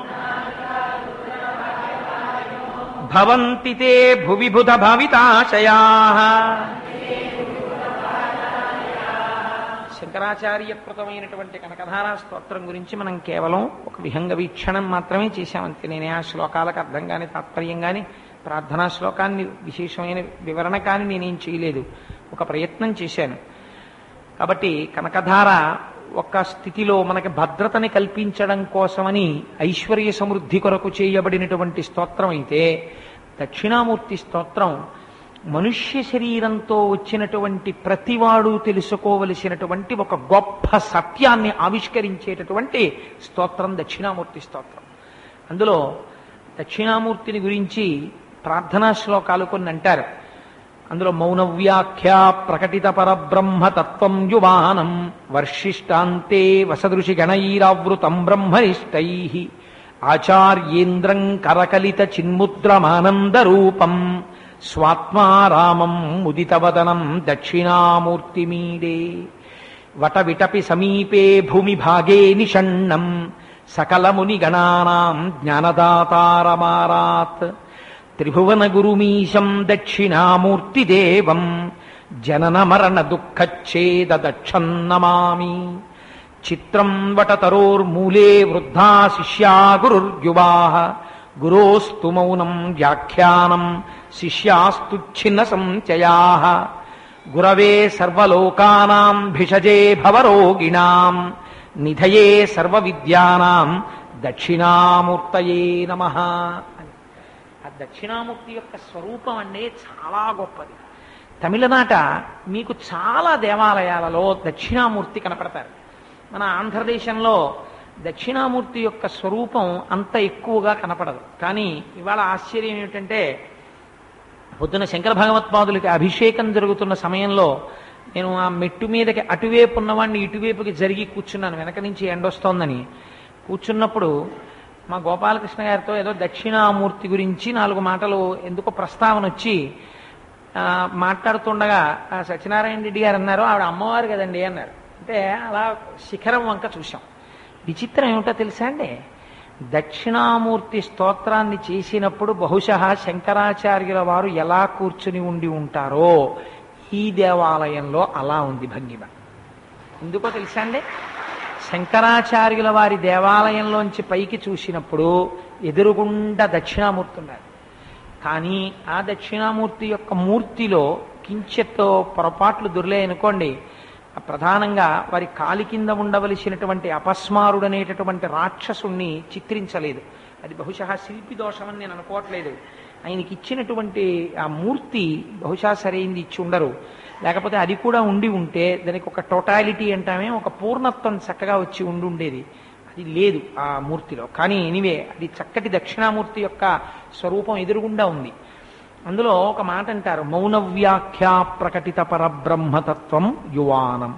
భవంతి తే భువి బుధ భవితాశయా శంకరాచార్యకృతమైనటువంటి కనకధారా స్తోత్రం గురించి మనం కేవలం ఒక విహంగ వీక్షణం మాత్రమే చేశామంతే నేనే ఆ శ్లోకాలకు అర్థం కానీ తాత్పర్యం కానీ ప్రార్థనా శ్లోకాన్ని విశేషమైన వివరణ కానీ నేనేం చేయలేదు ఒక ప్రయత్నం చేశాను కాబట్టి కనకధార ఒక స్థితిలో మనకి భద్రతని కల్పించడం కోసమని ఐశ్వర్య సమృద్ధి కొరకు చేయబడినటువంటి స్తోత్రం అయితే దక్షిణామూర్తి స్తోత్రం మనుష్య శరీరంతో వచ్చినటువంటి ప్రతివాడు తెలుసుకోవలసినటువంటి ఒక గొప్ప సత్యాన్ని ఆవిష్కరించేటటువంటి స్తోత్రం దక్షిణామూర్తి స్తోత్రం అందులో దక్షిణామూర్తిని గురించి ప్రార్థనా శ్లోకాలు కొన్ని అంటారు అందులో మౌన వ్యాఖ్య ప్రకటిత పరబ్రహ్మ తత్వం యువానం వర్షిష్టాంతే వసదృశి గణైరావృతం బ్రహ్మనిష్టై ఆచార్యేంద్రం కరకలిత చిన్ముద్రమానంద రూపం స్వాత్మారామం ముదితవదనం దక్షిణామూర్తిమీడే వటవిటపి సమీపే భూమి భాగే నిషణ్ణం సకలముని గణానాం జ్ఞానదాతారమారాత్ త్రిభువన గురుమీశం దక్షిణామూర్తిదేవం జనన మరణ దుఃఖచ్ఛేద దక్షన్నమామి చిత్రం వటతరోర్మూలే వృద్ధా శిష్యా గురుర్యువా గురోస్తు మౌనం వ్యాఖ్యానం శిష్యాస్తు ఛిన్న సంచయా గురవే సర్వలోకానాం భిషజే భవరోగిణాం నిధయే సర్వవిద్యానాం దక్షిణామూర్తయే నమ ఆ దక్షిణామూర్తి యొక్క స్వరూపం అంటే చాలా గొప్పది తమిళనాట మీకు చాలా దేవాలయాలలో దక్షిణామూర్తి కనపడతారు మన ఆంధ్రదేశంలో దక్షిణామూర్తి యొక్క స్వరూపం అంత ఎక్కువగా కనపడదు కానీ ఇవాళ ఆశ్చర్యం ఏమిటంటే పొద్దున శంకర భగవత్పాదులకి అభిషేకం జరుగుతున్న సమయంలో నేను ఆ మెట్టు మీదకి అటువైపు ఉన్నవాడిని ఇటువైపుకి జరిగి కూర్చున్నాను వెనక నుంచి ఎండొస్తోందని కూర్చున్నప్పుడు మా గోపాలకృష్ణ గారితో ఏదో దక్షిణామూర్తి గురించి నాలుగు మాటలు ఎందుకో ప్రస్తావన వచ్చి ఆ, మాట్లాడుతుండగా ఆ సత్యనారాయణ రెడ్డి గారు అన్నారు ఆవిడ అమ్మవారు కదండి అన్నారు అంటే అలా శిఖరం వంక చూశాం విచిత్రం ఏమిటో తెలుసా అండి దక్షిణామూర్తి స్తోత్రాన్ని చేసినప్పుడు బహుశా శంకరాచార్యుల వారు ఎలా కూర్చుని ఉండి ఉంటారో ఈ దేవాలయంలో అలా ఉంది భంగిమ ఎందుకో తెలుసా అండి శంకరాచార్యుల వారి దేవాలయంలోంచి పైకి చూసినప్పుడు ఎదురుగుండా దక్షిణామూర్తి ఉన్నారు కానీ ఆ దక్షిణామూర్తి యొక్క మూర్తిలో కించెత్తో పొరపాట్లు దొరిలే అనుకోండి ఆ ప్రధానంగా వారి కాలి కింద ఉండవలసినటువంటి అపస్మారుడు అనేటటువంటి రాక్షసుణ్ణి చిత్రించలేదు అది బహుశా శిల్పి దోషమని నేను అనుకోవట్లేదు ఆయనకి ఇచ్చినటువంటి ఆ మూర్తి బహుశా సరైంది ఇచ్చి ఉండరు లేకపోతే అది కూడా ఉండి ఉంటే దానికి ఒక టోటాలిటీ అంటామే ఒక పూర్ణత్వం చక్కగా వచ్చి ఉండి ఉండేది అది లేదు ఆ మూర్తిలో కానీ ఎనివే అది చక్కటి దక్షిణామూర్తి యొక్క స్వరూపం ఎదురుగుండా ఉంది అందులో ఒక మాట అంటారు మౌన వ్యాఖ్య ప్రకటిత పరబ్రహ్మతత్వం యువానం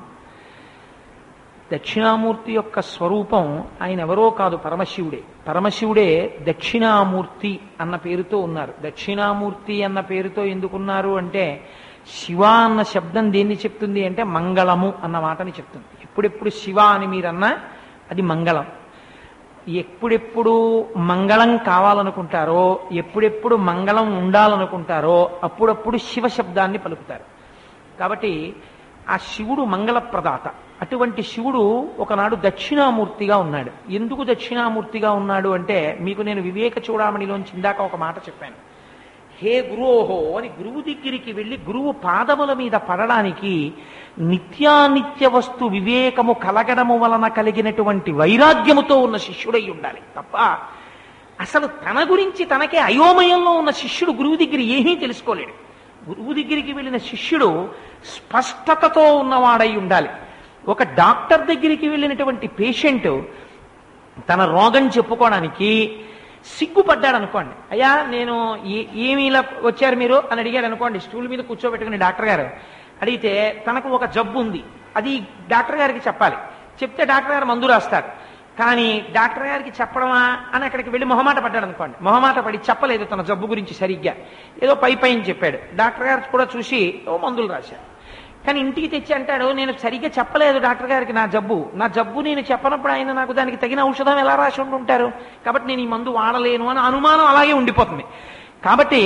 దక్షిణామూర్తి యొక్క స్వరూపం ఆయన ఎవరో కాదు పరమశివుడే పరమశివుడే దక్షిణామూర్తి అన్న పేరుతో ఉన్నారు దక్షిణామూర్తి అన్న పేరుతో ఎందుకున్నారు అంటే శివ అన్న శబ్దం దేన్ని చెప్తుంది అంటే మంగళము అన్న మాటని చెప్తుంది ఎప్పుడెప్పుడు శివ అని మీరన్నా అది మంగళం ఎప్పుడెప్పుడు మంగళం కావాలనుకుంటారో ఎప్పుడెప్పుడు మంగళం ఉండాలనుకుంటారో అప్పుడప్పుడు శివ శబ్దాన్ని పలుకుతారు కాబట్టి ఆ శివుడు మంగళప్రదాత అటువంటి శివుడు ఒకనాడు దక్షిణామూర్తిగా ఉన్నాడు ఎందుకు దక్షిణామూర్తిగా ఉన్నాడు అంటే మీకు నేను వివేక చూడామణిలోంచి ఇందాక ఒక మాట చెప్పాను హే గురోహో అని గురువు దగ్గరికి వెళ్ళి గురువు పాదముల మీద పడడానికి నిత్యానిత్య వస్తు వివేకము కలగడము వలన కలిగినటువంటి వైరాగ్యముతో ఉన్న శిష్యుడై ఉండాలి తప్ప అసలు తన గురించి తనకే అయోమయంలో ఉన్న శిష్యుడు గురువు దగ్గర ఏమీ తెలుసుకోలేడు గురువు దగ్గరికి వెళ్ళిన శిష్యుడు స్పష్టతతో ఉన్నవాడై ఉండాలి ఒక డాక్టర్ దగ్గరికి వెళ్ళినటువంటి పేషెంట్ తన రోగం చెప్పుకోవడానికి సిగ్గుపడ్డాడు అనుకోండి అయ్యా నేను ఏ- ఏమి ఇలా వచ్చారు మీరు అని అడిగారు అనుకోండి స్టూల్ మీద కూర్చోబెట్టుకుని డాక్టర్ గారు అడిగితే తనకు ఒక జబ్బు ఉంది అది డాక్టర్ గారికి చెప్పాలి చెప్తే డాక్టర్ గారు మందు రాస్తారు కానీ డాక్టర్ గారికి చెప్పడమా అని అక్కడికి వెళ్ళి మొహమాట పడ్డాడు అనుకోండి మొహమాట పడి చెప్పలేదు తన జబ్బు గురించి సరిగ్గా ఏదో పై పైన చెప్పాడు డాక్టర్ గారు కూడా చూసి ఓ మందులు రాశారు కానీ ఇంటికి తెచ్చి అంటాడు నేను సరిగ్గా చెప్పలేదు డాక్టర్ గారికి నా జబ్బు నా జబ్బు నేను చెప్పనప్పుడు ఆయన నాకు దానికి తగిన ఔషధం ఎలా రాసి ఉండి ఉంటారు కాబట్టి నేను ఈ మందు వాడలేను అని అనుమానం అలాగే ఉండిపోతుంది కాబట్టి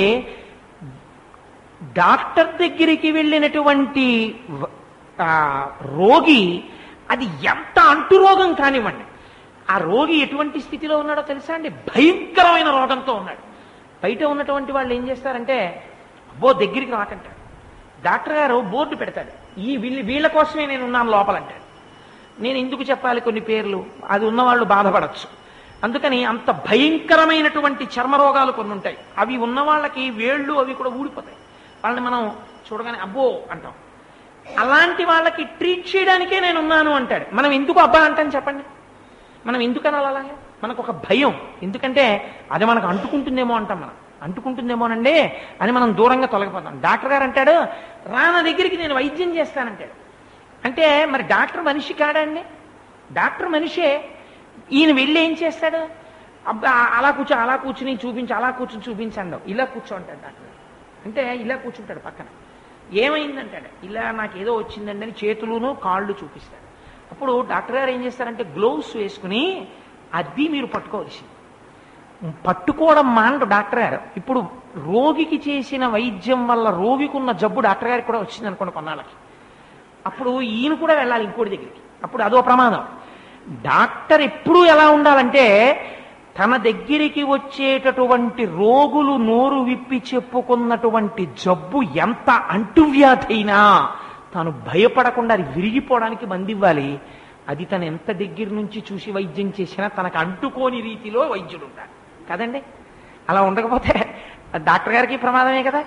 డాక్టర్ దగ్గరికి వెళ్ళినటువంటి వ- ఆ రోగి అది ఎంత అంటురోగం కానివ్వండి ఆ రోగి ఎటువంటి స్థితిలో ఉన్నాడో తెలుసా అండి భయంకరమైన రోగంతో ఉన్నాడు బయట ఉన్నటువంటి వాళ్ళు ఏం చేస్తారంటే అబ్బో దగ్గరికి రాకంటాడు డాక్టర్ గారు బోర్డు పెడతాడు ఈ వీళ్ళ వీళ్ళ కోసమే నేను ఉన్నాను లోపలంటాడు నేను ఎందుకు చెప్పాలి కొన్ని పేర్లు అది ఉన్నవాళ్ళు బాధపడచ్చు అందుకని అంత భయంకరమైనటువంటి చర్మ రోగాలు కొన్ని ఉంటాయి అవి ఉన్న వాళ్ళకి వేళ్ళు అవి కూడా ఊడిపోతాయి వాళ్ళని మనం చూడగానే అబ్బో అంటాం అలాంటి వాళ్ళకి ట్రీట్ చేయడానికే నేను ఉన్నాను అంటాడు మనం ఎందుకు అబ్బా అంటాం చెప్పండి మనం ఎందుకు అనాలి అలాగే మనకు ఒక భయం ఎందుకంటే అది మనకు అంటుకుంటుందేమో అంటాం మనం అంటుకుంటుందేమోనండి అని మనం దూరంగా తొలగిపోతాం డాక్టర్ గారు అంటాడు రాన దగ్గరికి నేను వైద్యం చేస్తానంటాడు అంటే మరి డాక్టర్ మనిషి కాడండి డాక్టర్ మనిషే ఈయన వెళ్ళి ఏం చేస్తాడు అబ్బా అలా కూర్చో అలా కూర్చుని చూపించి అలా కూర్చుని చూపించండి ఇలా కూర్చో అంటాడు డాక్టర్ అంటే ఇలా కూర్చుంటాడు పక్కన ఏమైందంటాడు ఇలా నాకు ఏదో వచ్చిందండి అని చేతులును కాళ్ళు చూపిస్తాడు అప్పుడు డాక్టర్ గారు ఏం చేస్తారంటే గ్లోవ్స్ వేసుకుని అది మీరు పట్టుకోవాల్సింది పట్టుకోవడం మానడు డాక్టర్ గారు ఇప్పుడు రోగికి చేసిన వైద్యం వల్ల రోగికి ఉన్న జబ్బు డాక్టర్ గారికి కూడా వచ్చింది అనుకోండి కొన్నాళ్ళకి అప్పుడు ఈయన కూడా వెళ్ళాలి ఇంకోటి దగ్గరికి అప్పుడు అదో ప్రమాదం డాక్టర్ ఎప్పుడూ ఎలా ఉండాలంటే తన దగ్గరికి వచ్చేటటువంటి రోగులు నోరు విప్పి చెప్పుకున్నటువంటి జబ్బు ఎంత అంటువ్యాధైనా తాను భయపడకుండా అది విరిగిపోవడానికి మందివ్వాలి అది తను ఎంత దగ్గర నుంచి చూసి వైద్యం చేసినా తనకు అంటుకోని రీతిలో వైద్యుడు ఉండాలి కదండి అలా ఉండకపోతే డాక్టర్ గారికి ప్రమాదమే కదా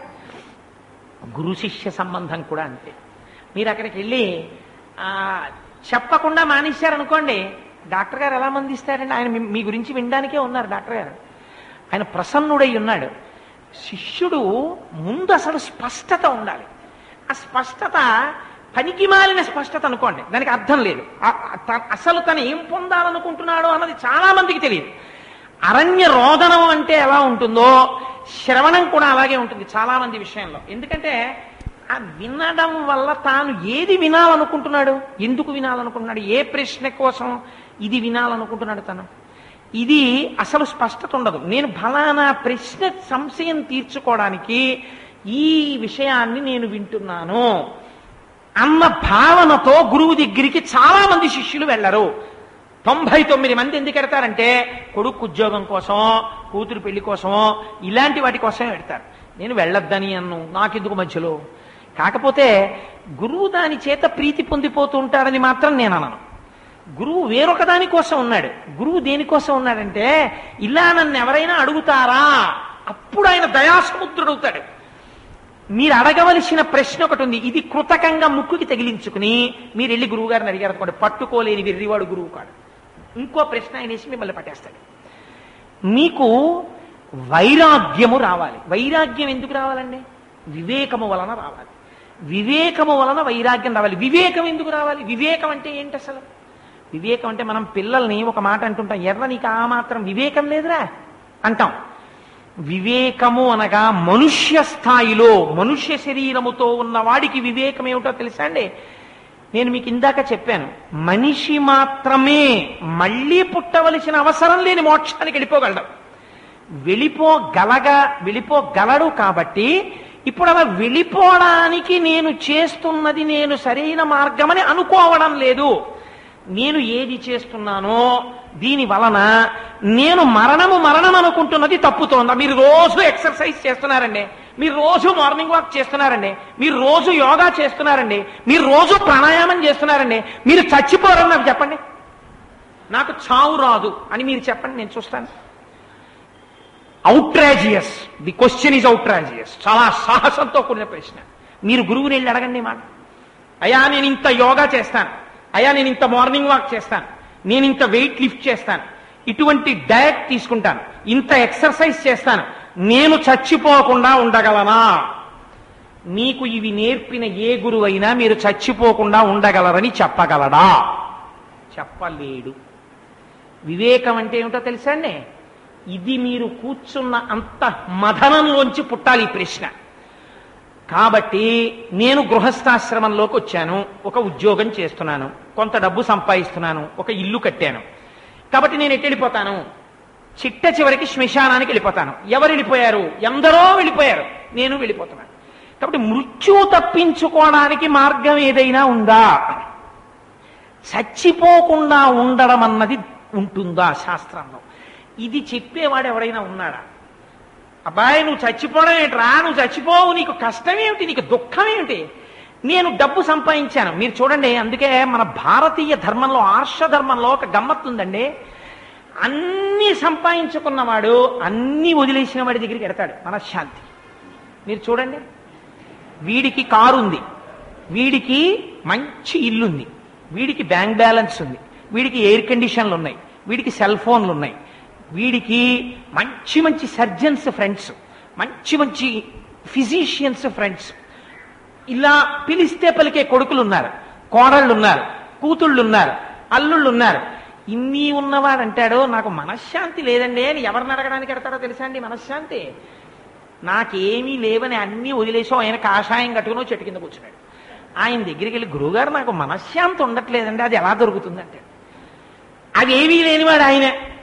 గురు శిష్య సంబంధం కూడా అంతే మీరు అక్కడికి వెళ్ళి ఆ, చెప్పకుండా మానేశారనుకోండి డాక్టర్ గారు ఎలా మందిస్తారండి ఆయన మీ- మీ గురించి వినడానికే ఉన్నారు డాక్టర్ గారు ఆయన ప్రసన్నుడై ఉన్నాడు శిష్యుడు ముందు అసలు స్పష్టత ఉండాలి ఆ స్పష్టత పనికి మాలిన స్పష్టత అనుకోండి దానికి అర్థం లేదు ఆ- ఆ- త- అసలు తను ఏం పొందాలనుకుంటున్నాడో అన్నది చాలా మందికి తెలియదు అరణ్య రోదనం అంటే ఎలా ఉంటుందో శ్రవణం కూడా అలాగే ఉంటుంది చాలా మంది విషయంలో ఎందుకంటే ఆ వినడం వల్ల తాను ఏది వినాలనుకుంటున్నాడు ఎందుకు వినాలనుకుంటున్నాడు ఏ ప్రశ్న కోసం ఇది వినాలనుకుంటున్నాడు తను ఇది అసలు స్పష్టత ఉండదు నేను ఫలానా ప్రశ్న సంశయం తీర్చుకోవడానికి ఈ విషయాన్ని నేను వింటున్నాను అన్న భావనతో గురువు దగ్గరికి చాలా మంది శిష్యులు వెళ్ళరు తొంభై తొమ్మిది మంది ఎందుకు ఎడతారంటే కొడుకు ఉద్యోగం కోసం కూతురు పెళ్లి కోసమో ఇలాంటి వాటి కోసమే పెడతారు నేను వెళ్ళొద్దని అన్ను నాకెందుకు మధ్యలో కాకపోతే గురువు దాని చేత ప్రీతి పొందిపోతూ ఉంటాడని మాత్రం నేను అనను గురువు వేరొక దాని కోసం ఉన్నాడు గురువు దేనికోసం ఉన్నాడంటే ఇలా నన్ను ఎవరైనా అడుగుతారా అప్పుడు ఆయన దయాసముద్రుడవుతాడు మీరు అడగవలసిన ప్రశ్న ఒకటి ఉంది ఇది కృతకంగా ముక్కుకి తగిలించుకుని మీరు వెళ్ళి గురువు గారిని అడిగారు అనుకోండి పట్టుకోలేని వెర్రివాడు గురువు కాడు ఇంకో ప్రశ్న ఆయన వేసి మిమ్మల్ని పట్టేస్తాడు మీకు వైరాగ్యము రావాలి వైరాగ్యం ఎందుకు రావాలండి వివేకము వలన రావాలి వివేకము వలన వైరాగ్యం రావాలి వివేకం ఎందుకు రావాలి వివేకం అంటే ఏంటి అసలు వివేకం అంటే మనం పిల్లల్ని ఒక మాట అంటుంటాం ఎర్ర నీకు ఆ మాత్రం వివేకం లేదురా అంటాం వివేకము అనగా మనుష్య స్థాయిలో మనుష్య శరీరముతో ఉన్న వాడికి వివేకం ఏమిటో తెలుసా అండి నేను మీకు ఇందాక చెప్పాను మనిషి మాత్రమే మళ్ళీ పుట్టవలసిన అవసరం లేని మోక్షానికి వెళ్ళిపోగలడు వెళ్ళిపోగలగా వెళ్ళిపోగలడు కాబట్టి ఇప్పుడు అలా వెళ్ళిపోవడానికి నేను చేస్తున్నది నేను సరైన మార్గమని అనుకోవడం లేదు నేను ఏది చేస్తున్నానో దీని వలన నేను మరణము మరణం అనుకుంటున్నది తప్పుతోందా మీరు రోజు ఎక్సర్సైజ్ చేస్తున్నారండి మీరు రోజు మార్నింగ్ వాక్ చేస్తున్నారండి మీరు రోజు యోగా చేస్తున్నారండి మీరు రోజు ప్రాణాయామం చేస్తున్నారండి మీరు చచ్చిపోరని నాకు చెప్పండి నాకు చావు రాదు అని మీరు చెప్పండి నేను చూస్తాను outrageous the question is outrageous చాలా సాహసంతో కూడిన ప్రశ్న మీరు గురువుని వెళ్ళి అడగండి మాట అయ్యా నేను ఇంత యోగా చేస్తాను అయ్యా నేను ఇంత మార్నింగ్ వాక్ చేస్తాను నేను ఇంత వెయిట్ లిఫ్ట్ చేస్తాను ఇటువంటి డయట్ తీసుకుంటాను ఇంత ఎక్సర్సైజ్ చేస్తాను నేను చచ్చిపోకుండా ఉండగలనా మీకు ఇవి నేర్పిన ఏ గురువైనా మీరు చచ్చిపోకుండా ఉండగలరని చెప్పగలడా చెప్పలేడు వివేకం అంటే ఏమిటో తెలుసా అండి ఇది మీరు కూర్చున్న అంత మదనంలోంచి పుట్టాలి ఈ ప్రశ్న కాబట్టి నేను గృహస్థాశ్రమంలోకి వచ్చాను ఒక ఉద్యోగం చేస్తున్నాను కొంత డబ్బు సంపాదిస్తున్నాను ఒక ఇల్లు కట్టాను కాబట్టి నేను ఎటు వెళ్ళిపోతాను చిట్ట చివరికి శ్మశానానికి వెళ్ళిపోతాను ఎవరు వెళ్ళిపోయారు ఎందరో వెళ్ళిపోయారు నేను వెళ్ళిపోతున్నాను కాబట్టి మృత్యు తప్పించుకోవడానికి మార్గం ఏదైనా ఉందా చచ్చిపోకుండా ఉండడం అన్నది ఉంటుందా శాస్త్రంలో ఇది చెప్పేవాడు ఎవరైనా ఉన్నాడా అబ్బాయి నువ్వు చచ్చిపోవడం ఏంట్రా నువ్వు చచ్చిపోవు నీకు కష్టం ఏమిటి నీకు దుఃఖం ఏమిటి నేను డబ్బు సంపాదించాను మీరు చూడండి అందుకే మన భారతీయ ధర్మంలో ఆర్ష ధర్మంలో ఒక గమ్మత్తు ఉందండి అన్ని సంపాదించుకున్నవాడు అన్ని వదిలేసిన వాడి దగ్గరికి ఎడతాడు మనశ్శాంతి మీరు చూడండి వీడికి కారు ఉంది వీడికి మంచి ఇల్లుంది వీడికి బ్యాంక్ బ్యాలెన్స్ ఉంది వీడికి ఎయిర్ కండిషన్లు ఉన్నాయి వీడికి సెల్ ఫోన్లు ఉన్నాయి వీడికి మంచి మంచి సర్జన్స్ ఫ్రెండ్స్ మంచి మంచి ఫిజిషియన్స్ ఫ్రెండ్స్ ఇలా పిలిస్తే పలికే కొడుకులు ఉన్నారు కోడళ్ళు ఉన్నారు కూతుళ్ళు ఉన్నారు అల్లుళ్ళు ఉన్నారు ఇన్ని ఉన్నవాడు అంటాడు నాకు మనశ్శాంతి లేదండి అని ఎవరిని అడగడానికి ఎడతాడో తెలుసా అండి మనశ్శాంతి నాకేమీ లేవని అన్నీ వదిలేసో ఆయన కాషాయం కట్టుకుని చెట్టు కింద కూర్చున్నాడు ఆయన దగ్గరికి వెళ్ళి గురువుగారు నాకు మనశ్శాంతి ఉండట్లేదండి అది ఎలా దొరుకుతుందంటే అది ఏమీ లేనివాడు ఆయన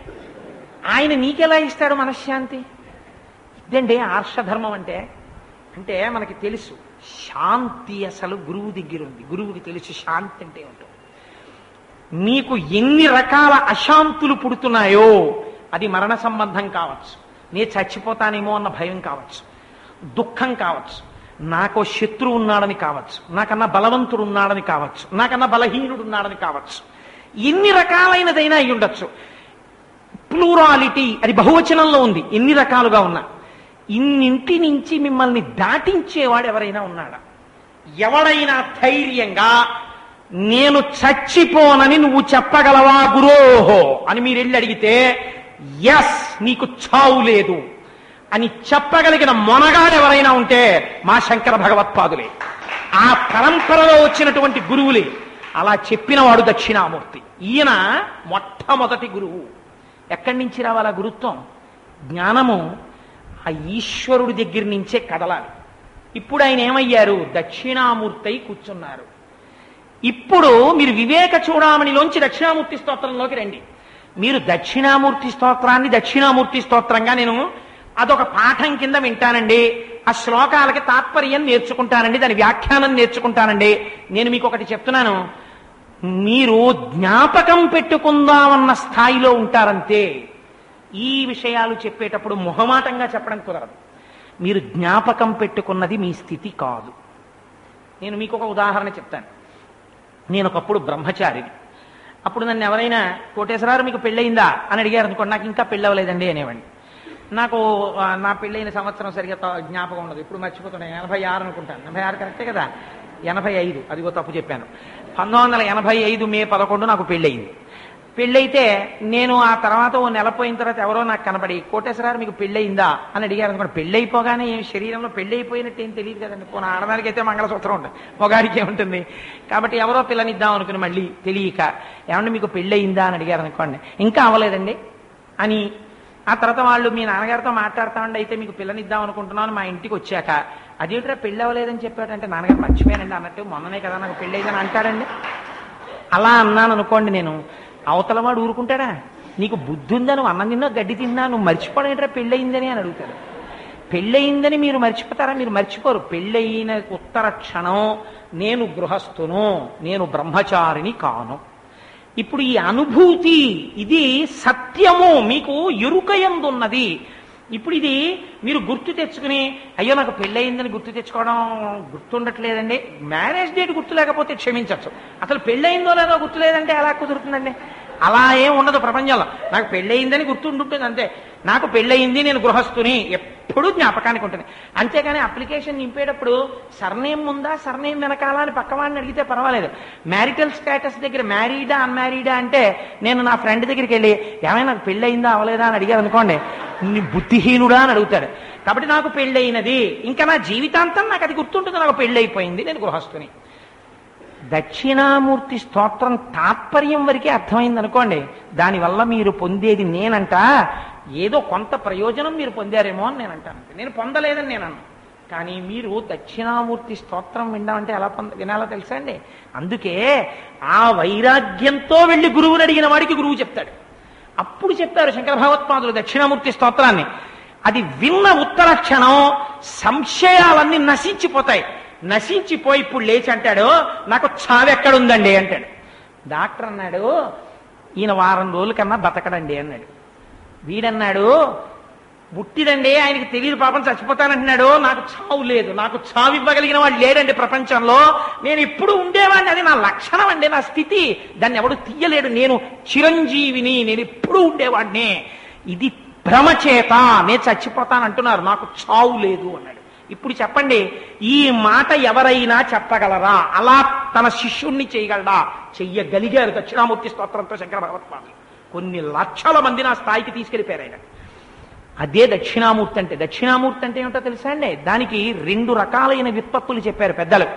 ఆయన నీకెలా ఇస్తాడు మనశ్శాంతి ఇదండి ఆర్షధర్మం అంటే అంటే మనకి తెలుసు శాంతి అసలు గురువు దగ్గర ఉంది గురువుకి తెలుసు శాంతి అంటే ఉంటుంది మీకు ఎన్ని రకాల అశాంతులు పుడుతున్నాయో అది మరణ సంబంధం కావచ్చు నే చచ్చిపోతానేమో అన్న భయం కావచ్చు దుఃఖం కావచ్చు నాకో శత్రువు ఉన్నాడని కావచ్చు నాకన్నా బలవంతుడు ఉన్నాడని కావచ్చు నాకన్నా బలహీనుడు ఉన్నాడని కావచ్చు ఎన్ని రకాలైనదైనా అయి ఉండొచ్చు ప్లూరాలిటీ అది బహువచనంలో ఉంది ఎన్ని రకాలుగా ఉన్నా ఇన్నింటి నుంచి మిమ్మల్ని దాటించేవాడు ఎవరైనా ఉన్నాడా ఎవడైనా ధైర్యంగా నేను చచ్చిపోనని నువ్వు చెప్పగలవా గురోహో అని మీరు వెళ్ళి అడిగితే ఎస్ నీకు చావు లేదు అని చెప్పగలిగిన మొనగాడు ఎవరైనా ఉంటే మా శంకర భగవత్పాదులే ఆ పరంపరలో వచ్చినటువంటి గురువులే అలా చెప్పినవాడు దక్షిణామూర్తి ఈయన మొట్టమొదటి గురువు ఎక్కడి నుంచి రావాలా గురుత్వం జ్ఞానము ఆ ఈశ్వరుడి దగ్గర నుంచే కదలాలి ఇప్పుడు ఆయన ఏమయ్యారు దక్షిణామూర్తి అయి కూర్చున్నారు ఇప్పుడు మీరు వివేక చూడామణిలోంచి దక్షిణామూర్తి స్తోత్రంలోకి రండి మీరు దక్షిణామూర్తి స్తోత్రాన్ని దక్షిణామూర్తి స్తోత్రంగా నేను అదొక పాఠం కింద వింటానండి ఆ శ్లోకాలకి తాత్పర్యం నేర్చుకుంటానండి దాని వ్యాఖ్యానం నేర్చుకుంటానండి నేను మీకు ఒకటి చెప్తున్నాను మీరు జ్ఞాపకం పెట్టుకుందామన్న స్థాయిలో ఉంటారంతే ఈ విషయాలు చెప్పేటప్పుడు మొహమాటంగా చెప్పడం కుదరదు మీరు జ్ఞాపకం పెట్టుకున్నది మీ స్థితి కాదు నేను మీకు ఒక ఉదాహరణ చెప్తాను నేను ఒకప్పుడు బ్రహ్మచారిని అప్పుడు నన్ను ఎవరైనా కోటేశ్వరారు మీకు పెళ్ళయిందా అని అడిగారు అనుకోండి నాకు ఇంకా పెళ్ళవలేదండి అనేవాడిని నాకు ఆ, నా పెళ్ళైన సంవత్సరం సరిగ్గా త- జ్ఞాపకం ఉండదు ఇప్పుడు మర్చిపోతున్నాను ఎనభై ఆరు అనుకుంటాను ఎనభై ఆరు కరెక్టే కదా ఎనభై ఐదు అదిగో తప్పు చెప్పాను పంతొమ్మిది వందల ఎనభై ఐదు మే పదకొండు నాకు పెళ్ళయింది పెళ్ళైతే నేను ఆ తర్వాత ఓ నెల పోయిన తర్వాత ఎవరో నాకు కనబడి కోటేశ్వరారు మీకు పెళ్ళయిందా అని అడిగారు అనుకోండి పెళ్ళి అయిపోగానే ఏం శరీరంలో పెళ్ళి అయిపోయినట్టు ఏం తెలియదు కదండి పోనీ ఆడదానికి అయితే మంగళసూత్రం ఉంటుంది మొగాడికి ఏముంటుంది కాబట్టి ఎవరో పిల్లనిద్దాం అనుకుని మళ్ళీ తెలియక ఏమంటే మీకు పెళ్ళయిందా అని అడిగారు అనుకోండి ఇంకా అవ్వలేదండి అని ఆ తర్వాత వాళ్ళు మీ నాన్నగారితో మాట్లాడతామండి అయితే మీకు పిల్లనిద్దాం అనుకుంటున్నాను మా ఇంటికి వచ్చాక అదేంట్రా పెళ్ళి అవ్వలేదని చెప్పాడంటే నాన్నగారు మర్చిపోయానండి అన్నట్టు మొన్ననే కదా నాకు పెళ్ళి అయిందని అంటాడండి అలా అన్నాను అనుకోండి నేను అవతల వాడు ఊరుకుంటాడా నీకు బుద్ధి ఉందా నువ్వు అన్నం తిన్నా గడ్డి తిన్నా నువ్వు మర్చిపోవడం ఏంట్రా పెళ్ళయిందని అని అడుగుతాడు పెళ్ళయిందని మీరు మర్చిపోతారా మీరు మర్చిపోరు పెళ్ళయిన ఉత్తర క్షణం నేను గృహస్థును నేను బ్రహ్మచారిని కాను ఇప్పుడు ఈ అనుభూతి ఇది సత్యము మీకు ఎరుకయందున్నది ఇప్పుడు ఇది మీరు గుర్తు తెచ్చుకుని అయ్యో నాకు పెళ్ళయిందని గుర్తు తెచ్చుకోవడం గుర్తుండట్లేదండి మ్యారేజ్ డేట్ గుర్తు లేకపోతే క్షమించవచ్చు అసలు పెళ్ళయిందో లేదో గుర్తు లేదంటే ఎలా కుదురుతుందండి అలా ఏం ఉండదు ప్రపంచంలో నాకు పెళ్ళయిందని గుర్తుండుంటుంది అంతే నాకు పెళ్ళయింది నేను గృహస్థుని ఎప్పుడూ జ్ఞాపకానికి ఉంటుంది అంతేగాని అప్లికేషన్ నింపేటప్పుడు సర్నేమ్ ఉందా సర్నేమ్ వెనకాల అని పక్కవాడిని అడిగితే పర్వాలేదు మ్యారిటల్ స్టేటస్ దగ్గర మ్యారీడా అన్మ్యారీడా అంటే నేను నా ఫ్రెండ్ దగ్గరికి వెళ్ళి ఏమైనా నాకు పెళ్ళయిందా అవలేదా అని అడిగారు అనుకోండి నీ బుద్ధిహీనుడా అని అడుగుతాడు కాబట్టి నాకు పెళ్ళయినది ఇంకా నా జీవితాంతం నాకు అది గుర్తుంటుంది నాకు పెళ్ళైపోయింది నేను గృహస్థుని దక్షిణామూర్తి స్తోత్రం తాత్పర్యం వరకే అర్థమైంది అనుకోండి దానివల్ల మీరు పొందేది నేనంట ఏదో కొంత ప్రయోజనం మీరు పొందారేమో అని నేను అంటాను నేను పొందలేదని నేను అన్నాను కానీ మీరు దక్షిణామూర్తి స్తోత్రం విందామంటే ఎలా పొంద వినాలో తెలుసా అండి అందుకే ఆ వైరాగ్యంతో వెళ్ళి గురువుని అడిగిన వాడికి గురువు చెప్తాడు అప్పుడు చెప్పారు శంకర భగవత్పాదులు దక్షిణామూర్తి స్తోత్రాన్ని అది విన్న ఉత్తర క్షణం సంశయాలన్నీ నశించిపోతాయి నశించిపోయి ఇప్పుడు లేచి అంటాడు నాకు చావెక్కడుందండి అంటాడు డాక్టర్ అన్నాడు ఈయన వారం రోజుల కన్నా బతకడండి అన్నాడు వీడన్నాడు పుట్టిదండి ఆయనకి తెలియదు పాపం చచ్చిపోతానంటున్నాడు నాకు చావు లేదు నాకు చావు ఇవ్వగలిగిన వాడు లేడండి ప్రపంచంలో నేను ఇప్పుడు ఉండేవాడిని అది నా లక్షణం అండి నా స్థితి దాన్ని ఎవడు తీయలేడు నేను చిరంజీవిని నేను ఎప్పుడు ఉండేవాడిని ఇది భ్రమ చేత నేను చచ్చిపోతానంటున్నారు నాకు చావు లేదు అన్నాడు ఇప్పుడు చెప్పండి ఈ మాట ఎవరైనా చెప్పగలరా అలా తన శిష్యుణ్ణి చేయగలరా చెయ్యగలిగారు దక్షిణామూర్తి స్తోత్రంతో శంకర భగవత్పాదులు కొన్ని లక్షల మంది నా స్థాయికి తీసుకెళ్ళిపోయారు ఆయన అదే దక్షిణామూర్తి అంటే దక్షిణామూర్తి అంటే ఏమిటో తెలుసా అండి దానికి రెండు రకాలైన విత్పత్తులు చెప్పారు పెద్దలు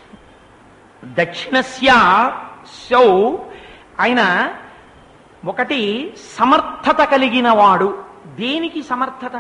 దక్షిణస్య సౌ ఆయన ఒకటి సమర్థత కలిగిన వాడు దేనికి సమర్థత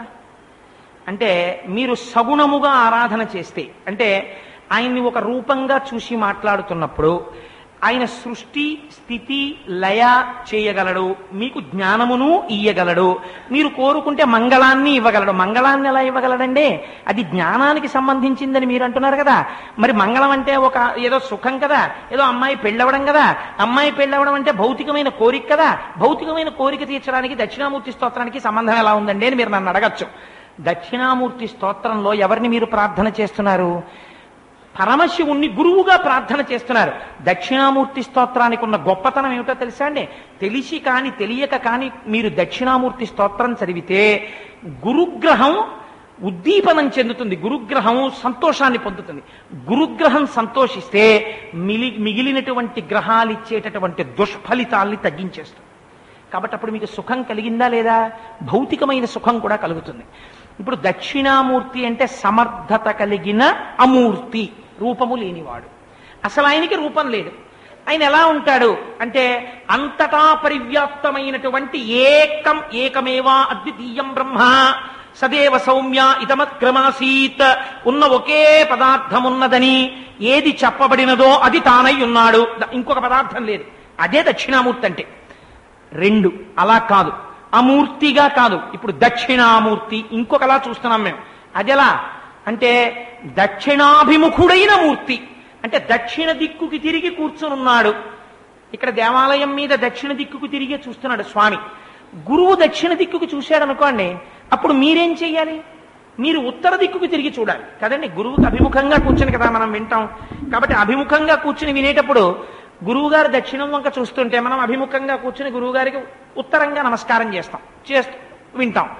అంటే మీరు సగుణముగా ఆరాధన చేస్తే అంటే ఆయన్ని ఒక రూపంగా చూసి మాట్లాడుతున్నప్పుడు ఆయన సృష్టి స్థితి లయ చేయగలడు మీకు జ్ఞానమును ఇయ్యగలడు మీరు కోరుకుంటే మంగళాన్ని ఇవ్వగలడు మంగళాన్ని ఎలా ఇవ్వగలడండి అది జ్ఞానానికి సంబంధించిందని మీరు అంటున్నారు కదా మరి మంగళం అంటే ఒక ఏదో సుఖం కదా ఏదో అమ్మాయి పెళ్ళవడం కదా అమ్మాయి పెళ్ళవడం అంటే భౌతికమైన కోరిక కదా భౌతికమైన కోరిక తీర్చడానికి దక్షిణామూర్తి స్తోత్రానికి సంబంధం ఎలా ఉందండి అని మీరు నన్ను అడగచ్చు దక్షిణామూర్తి స్తోత్రంలో ఎవరిని మీరు ప్రార్థన చేస్తున్నారు పరమశివుణ్ణి గురువుగా ప్రార్థన చేస్తున్నారు దక్షిణామూర్తి స్తోత్రానికి ఉన్న గొప్పతనం ఏమిటో తెలుసా అండి తెలిసి కాని తెలియక కాని మీరు దక్షిణామూర్తి స్తోత్రం చదివితే గురుగ్రహం ఉద్దీపనం చెందుతుంది గురుగ్రహం సంతోషాన్ని పొందుతుంది గురుగ్రహం సంతోషిస్తే మిలి మిగిలినటువంటి గ్రహాలు ఇచ్చేటటువంటి దుష్ఫలితాల్ని తగ్గించేస్తుంది కాబట్టి అప్పుడు మీకు సుఖం కలిగిందా లేదా భౌతికమైన సుఖం కూడా కలుగుతుంది ఇప్పుడు దక్షిణామూర్తి అంటే సమర్థత కలిగిన అమూర్తి రూపము లేనివాడు అసలు ఆయనకి రూపం లేదు ఆయన ఎలా ఉంటాడు అంటే అంతటా పరివ్యాప్తమైనటువంటి ఏకం ఏకమేవా అద్వితీయం బ్రహ్మ సదేవ సౌమ్య ఇతమత్క్రమాసీత్ ఉన్న ఒకే పదార్థం ఉన్నదని ఏది చెప్పబడినదో అది తానై ఉన్నాడు ఇంకొక పదార్థం లేదు అదే దక్షిణామూర్తి అంటే రెండు అలా కాదు అమూర్తిగా కాదు ఇప్పుడు దక్షిణామూర్తి ఇంకొకలా చూస్తున్నాం మేము అదెలా అంటే దక్షిణాభిముఖుడైన మూర్తి అంటే దక్షిణ దిక్కుకి తిరిగి కూర్చునున్నాడు ఇక్కడ దేవాలయం మీద దక్షిణ దిక్కుకు తిరిగే చూస్తున్నాడు స్వామి గురువు దక్షిణ దిక్కుకు చూశాడు అనుకోండి అప్పుడు మీరేం చెయ్యాలి మీరు ఉత్తర దిక్కుకు తిరిగి చూడాలి కదండి గురువుకి అభిముఖంగా కూర్చుని కదా మనం వింటాం కాబట్టి అభిముఖంగా కూర్చుని వినేటప్పుడు గురువు గారు దక్షిణం వంక చూస్తుంటే మనం అభిముఖంగా కూర్చుని గురువు గారికి ఉత్తరంగా నమస్కారం చేస్తాం చేస్తూ వింటాం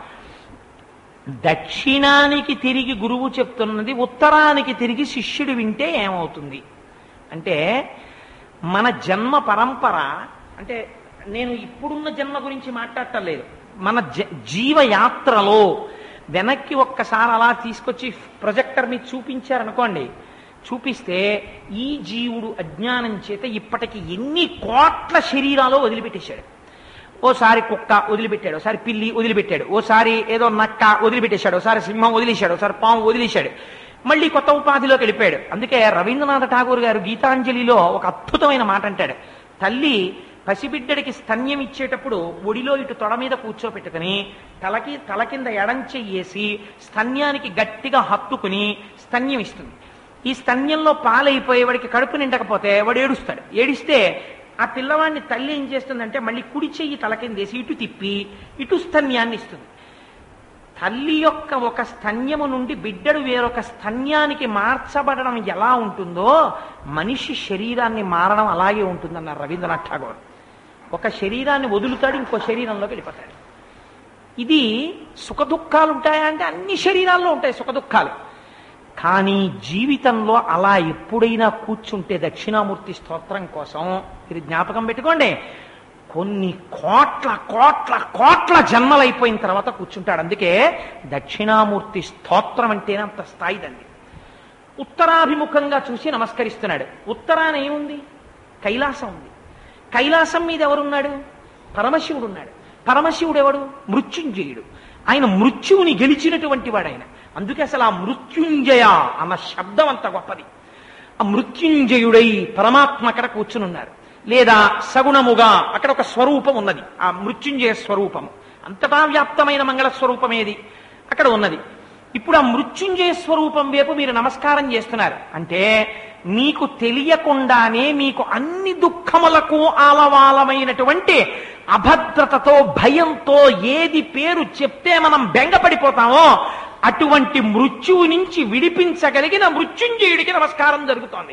దక్షిణానికి తిరిగి గురువు చెప్తున్నది ఉత్తరానికి తిరిగి శిష్యుడు వింటే ఏమవుతుంది అంటే మన జన్మ పరంపర అంటే నేను ఇప్పుడున్న జన్మ గురించి మాట్లాడటం లేదు మన జ- జీవయాత్రలో వెనక్కి ఒక్కసారి అలా తీసుకొచ్చి ప్రొజెక్టర్ మీద చూపించారనుకోండి చూపిస్తే ఈ జీవుడు అజ్ఞానం చేత ఇప్పటికి ఎన్ని కోట్ల శరీరాలు వదిలిపెట్టేశాడు ఓసారి కుక్క వదిలిపెట్టాడు ఓసారి పిల్లి వదిలిపెట్టాడు ఓసారి ఏదో నక్క వదిలిపెట్టేశాడు ఓసారి సింహం వదిలేశాడు ఓసారి పాము వదిలేశాడు మళ్ళీ కొత్త ఉపాధిలోకి వెళ్ళిపోయాడు అందుకే రవీంద్రనాథ ఠాగూర్ గారు గీతాంజలిలో ఒక అద్భుతమైన మాట అంటాడు తల్లి పసిబిడ్డడికి స్తన్యం ఇచ్చేటప్పుడు ఒడిలో ఇటు తొడ మీద కూర్చోపెట్టుకుని తలకి తల కింద ఎడం చెయ్యేసి స్తన్యానికి గట్టిగా హత్తుకుని స్తన్యం ఇస్తుంది ఈ స్తన్యంలో పాలైపోయే వాడికి కడుపు నిండకపోతే వాడు ఏడుస్తాడు ఏడిస్తే ఆ పిల్లవాడిని తల్లి ఏం చేస్తుందంటే మళ్ళీ కుడి చెయ్యి తల కిందేసి ఇటు తిప్పి ఇటు స్తన్యాన్ని ఇస్తుంది తల్లి యొక్క ఒక స్తన్యము నుండి బిడ్డడు వేరొక స్తన్యానికి మార్చబడడం ఎలా ఉంటుందో మనిషి శరీరాన్ని మారడం అలాగే ఉంటుందన్నారు రవీంద్రనాథ్ ఠాగూర్ ఒక శరీరాన్ని వదులుతాడు ఇంకో శరీరంలోకి వెళ్ళిపోతాడు ఇది సుఖదుఖాలు ఉంటాయా అంటే అన్ని శరీరాల్లో ఉంటాయి సుఖదుఖాలు కానీ జీవితంలో అలా ఎప్పుడైనా కూర్చుంటే దక్షిణామూర్తి స్తోత్రం కోసం ఇది జ్ఞాపకం పెట్టుకోండి కొన్ని కోట్ల కోట్ల కోట్ల జన్మలైపోయిన తర్వాత కూర్చుంటాడు అందుకే దక్షిణామూర్తి స్తోత్రం అంటేనే అంత స్థాయిదండి ఉత్తరాభిముఖంగా చూసి నమస్కరిస్తున్నాడు ఉత్తరాన ఏముంది కైలాసం ఉంది కైలాసం మీద ఎవరున్నాడు పరమశివుడు ఉన్నాడు పరమశివుడు ఎవడు మృత్యుంజయుడు ఆయన మృత్యువుని గెలిచినటువంటి వాడు ఆయన అందుకే అసలు ఆ మృత్యుంజయ అన్న శబ్దం అంత గొప్పది ఆ మృత్యుంజయుడై పరమాత్మ అక్కడ కూర్చునున్నారు లేదా సగుణముగా అక్కడ ఒక స్వరూపం ఉన్నది ఆ మృత్యుంజయ స్వరూపము అంతటా వ్యాప్తమైన మంగళ స్వరూపం ఏది అక్కడ ఉన్నది ఇప్పుడు ఆ మృత్యుంజయ స్వరూపం వైపు మీరు నమస్కారం చేస్తున్నారు అంటే మీకు తెలియకుండానే మీకు అన్ని దుఃఖములకు ఆలవాలమైనటువంటి అభద్రతతో భయంతో ఏది పేరు చెప్తే మనం బెంగపడిపోతామో అటువంటి మృత్యువు నుంచి విడిపించగలిగిన మృత్యుంజయుడికి నమస్కారం జరుగుతోంది